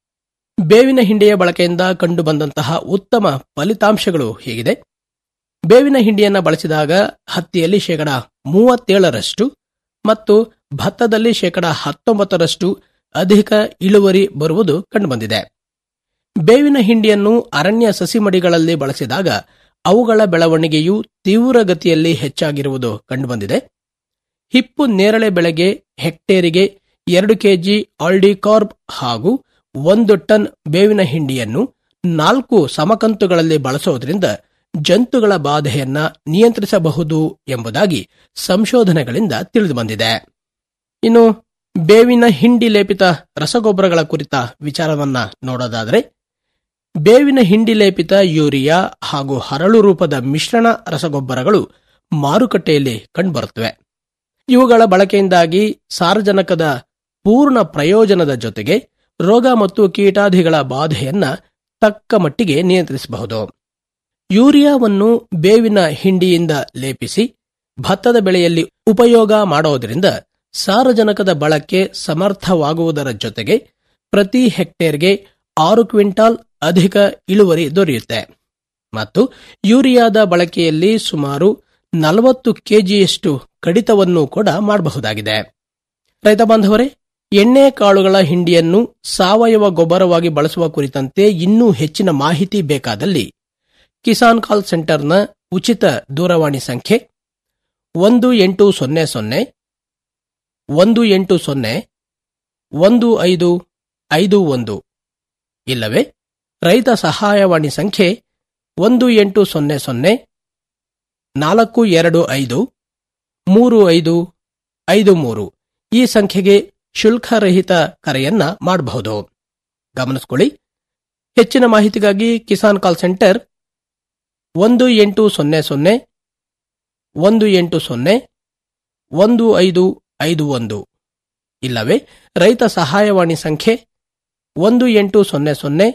[SPEAKER 9] ಬೇವಿನ ಹಿಂಡಿಯ ಬಳಕೆಯಿಂದ ಕಂಡುಬಂದಂತಹ ಉತ್ತಮ ಫಲಿತಾಂಶಗಳು ಹೀಗಿದೆ ಬೇವಿನ ಹಿಂಡಿಯನ್ನ ಬಳಸಿದಾಗ ಹತ್ತಿಯಲ್ಲಿ ಶೇಕಡ ಮೂವತ್ತೇಳರಷ್ಟು ಮತ್ತು ಭತ್ತದಲ್ಲಿ ಶೇಕಡ ಹತ್ತೊಂಬತ್ತರಷ್ಟು ಅಧಿಕ ಇಳುವರಿ ಬರುವುದು ಕಂಡುಬಂದಿದೆ ಬೇವಿನ ಹಿಂಡಿಯನ್ನು ಅರಣ್ಯ ಸಸಿಮಡಿಗಳಲ್ಲಿ ಬಳಸಿದಾಗ ಅವುಗಳ ಬೆಳವಣಿಗೆಯು ತೀವ್ರಗತಿಯಲ್ಲಿ ಹೆಚ್ಚಾಗಿರುವುದು ಕಂಡುಬಂದಿದೆ ಹಿಪ್ಪು ನೇರಳೆ ಬೆಳೆಗೆ ಹೆಕ್ಟೇರಿಗೆ ಎರಡು ಕೆಜಿ ಆಲ್ಡಿಕಾರ್ಬ್ ಹಾಗೂ ಒಂದು ಟನ್ ಬೇವಿನ ಹಿಂಡಿಯನ್ನು ನಾಲ್ಕು ಸಮಕಂತುಗಳಲ್ಲಿ ಬಳಸೋದ್ರಿಂದ ಜಂತುಗಳ ಬಾಧೆಯನ್ನ ನಿಯಂತ್ರಿಸಬಹುದು ಎಂಬುದಾಗಿ ಸಂಶೋಧನೆಗಳಿಂದ ತಿಳಿದುಬಂದಿದೆ ಇನ್ನು ಬೇವಿನ ಹಿಂಡಿ ಲೇಪಿತ ರಸಗೊಬ್ಬರಗಳ ಕುರಿತ ವಿಚಾರವನ್ನ ನೋಡೋದಾದರೆ ಬೇವಿನ ಹಿಂಡಿ ಲೇಪಿತ ಯೂರಿಯಾ ಹಾಗೂ ಹರಳು ರೂಪದ ಮಿಶ್ರಣ ರಸಗೊಬ್ಬರಗಳು ಮಾರುಕಟ್ಟೆಯಲ್ಲಿ ಕಂಡುಬರುತ್ತವೆ ಇವುಗಳ ಬಳಕೆಯಿಂದಾಗಿ ಸಾರಜನಕದ ಪೂರ್ಣ ಪ್ರಯೋಜನದ ಜೊತೆಗೆ ರೋಗ ಮತ್ತು ಕೀಟಾದಿಗಳ ಬಾಧೆಯನ್ನ ತಕ್ಕ ಮಟ್ಟಿಗೆ ನಿಯಂತ್ರಿಸಬಹುದು ಯೂರಿಯಾವನ್ನು ಬೇವಿನ ಹಿಂಡಿಯಿಂದ ಲೇಪಿಸಿ ಭತ್ತದ ಬೆಳೆಯಲ್ಲಿ ಉಪಯೋಗ ಮಾಡೋದರಿಂದ ಸಾರಜನಕದ ಬಳಕೆ ಸಮರ್ಥವಾಗುವುದರ ಜೊತೆಗೆ ಪ್ರತಿ ಹೆಕ್ಟೇರ್ಗೆ ಆರು ಕ್ವಿಂಟಾಲ್ ಅಧಿಕ ಇಳುವರಿ ದೊರೆಯುತ್ತೆ ಮತ್ತು ಯೂರಿಯಾದ ಬಳಕೆಯಲ್ಲಿ ಸುಮಾರು ನಲವತ್ತು ಕೆಜಿಯಷ್ಟು ಕಡಿತವನ್ನು ಕೂಡ ಮಾಡಬಹುದಾಗಿದೆ ರೈತ ಬಾಂಧವರೇ ಎಣ್ಣೆ ಕಾಳುಗಳ ಹಿಂಡಿಯನ್ನು ಸಾವಯವ ಗೊಬ್ಬರವಾಗಿ ಬಳಸುವ ಕುರಿತಂತೆ ಇನ್ನೂ ಹೆಚ್ಚಿನ ಮಾಹಿತಿ ಬೇಕಾದಲ್ಲಿ ಕಿಸಾನ್ ಕಾಲ್ ಸೆಂಟರ್ನ ಉಚಿತ ದೂರವಾಣಿ ಸಂಖ್ಯೆ ಒಂದು ಎಂಟು ಸೊನ್ನೆ ಸೊನ್ನೆ ಒಂದು ಎಂಟು ಸೊನ್ನೆ ಒಂದು ಐದು ಐದು ಒಂದು ಇಲ್ಲವೇ ರೈತ ಸಹಾಯವಾಣಿ ಸಂಖ್ಯೆ ಒಂದು ಎಂಟು ಸೊನ್ನೆ ಸೊನ್ನೆ ನಾಲ್ಕು ಎರಡು ಐದು ಮೂರು ಐದು ಐದು ಮೂರು ಈ ಸಂಖ್ಯೆಗೆ ಶುಲ್ಕರಹಿತ ಕರೆಯನ್ನ ಮಾಡಬಹುದು ಗಮನಿಸಿಕೊಳ್ಳಿ ಹೆಚ್ಚಿನ ಮಾಹಿತಿಗಾಗಿ ಕಿಸಾನ್ ಕಾಲ್ ಸೆಂಟರ್ ಒಂದು ಎಂಟು ಸೊನ್ನೆ ಸೊನ್ನೆ ಒಂದು ಎಂಟು ಸೊನ್ನೆ ಒಂದು ಐದು ಐದು ಒಂದು ಇಲ್ಲವೇ ರೈತ ಸಹಾಯವಾಣಿ ಸಂಖ್ಯೆ ಒಂದು ಎಂಟು ಸೊನ್ನೆ ಸೊನ್ನೆ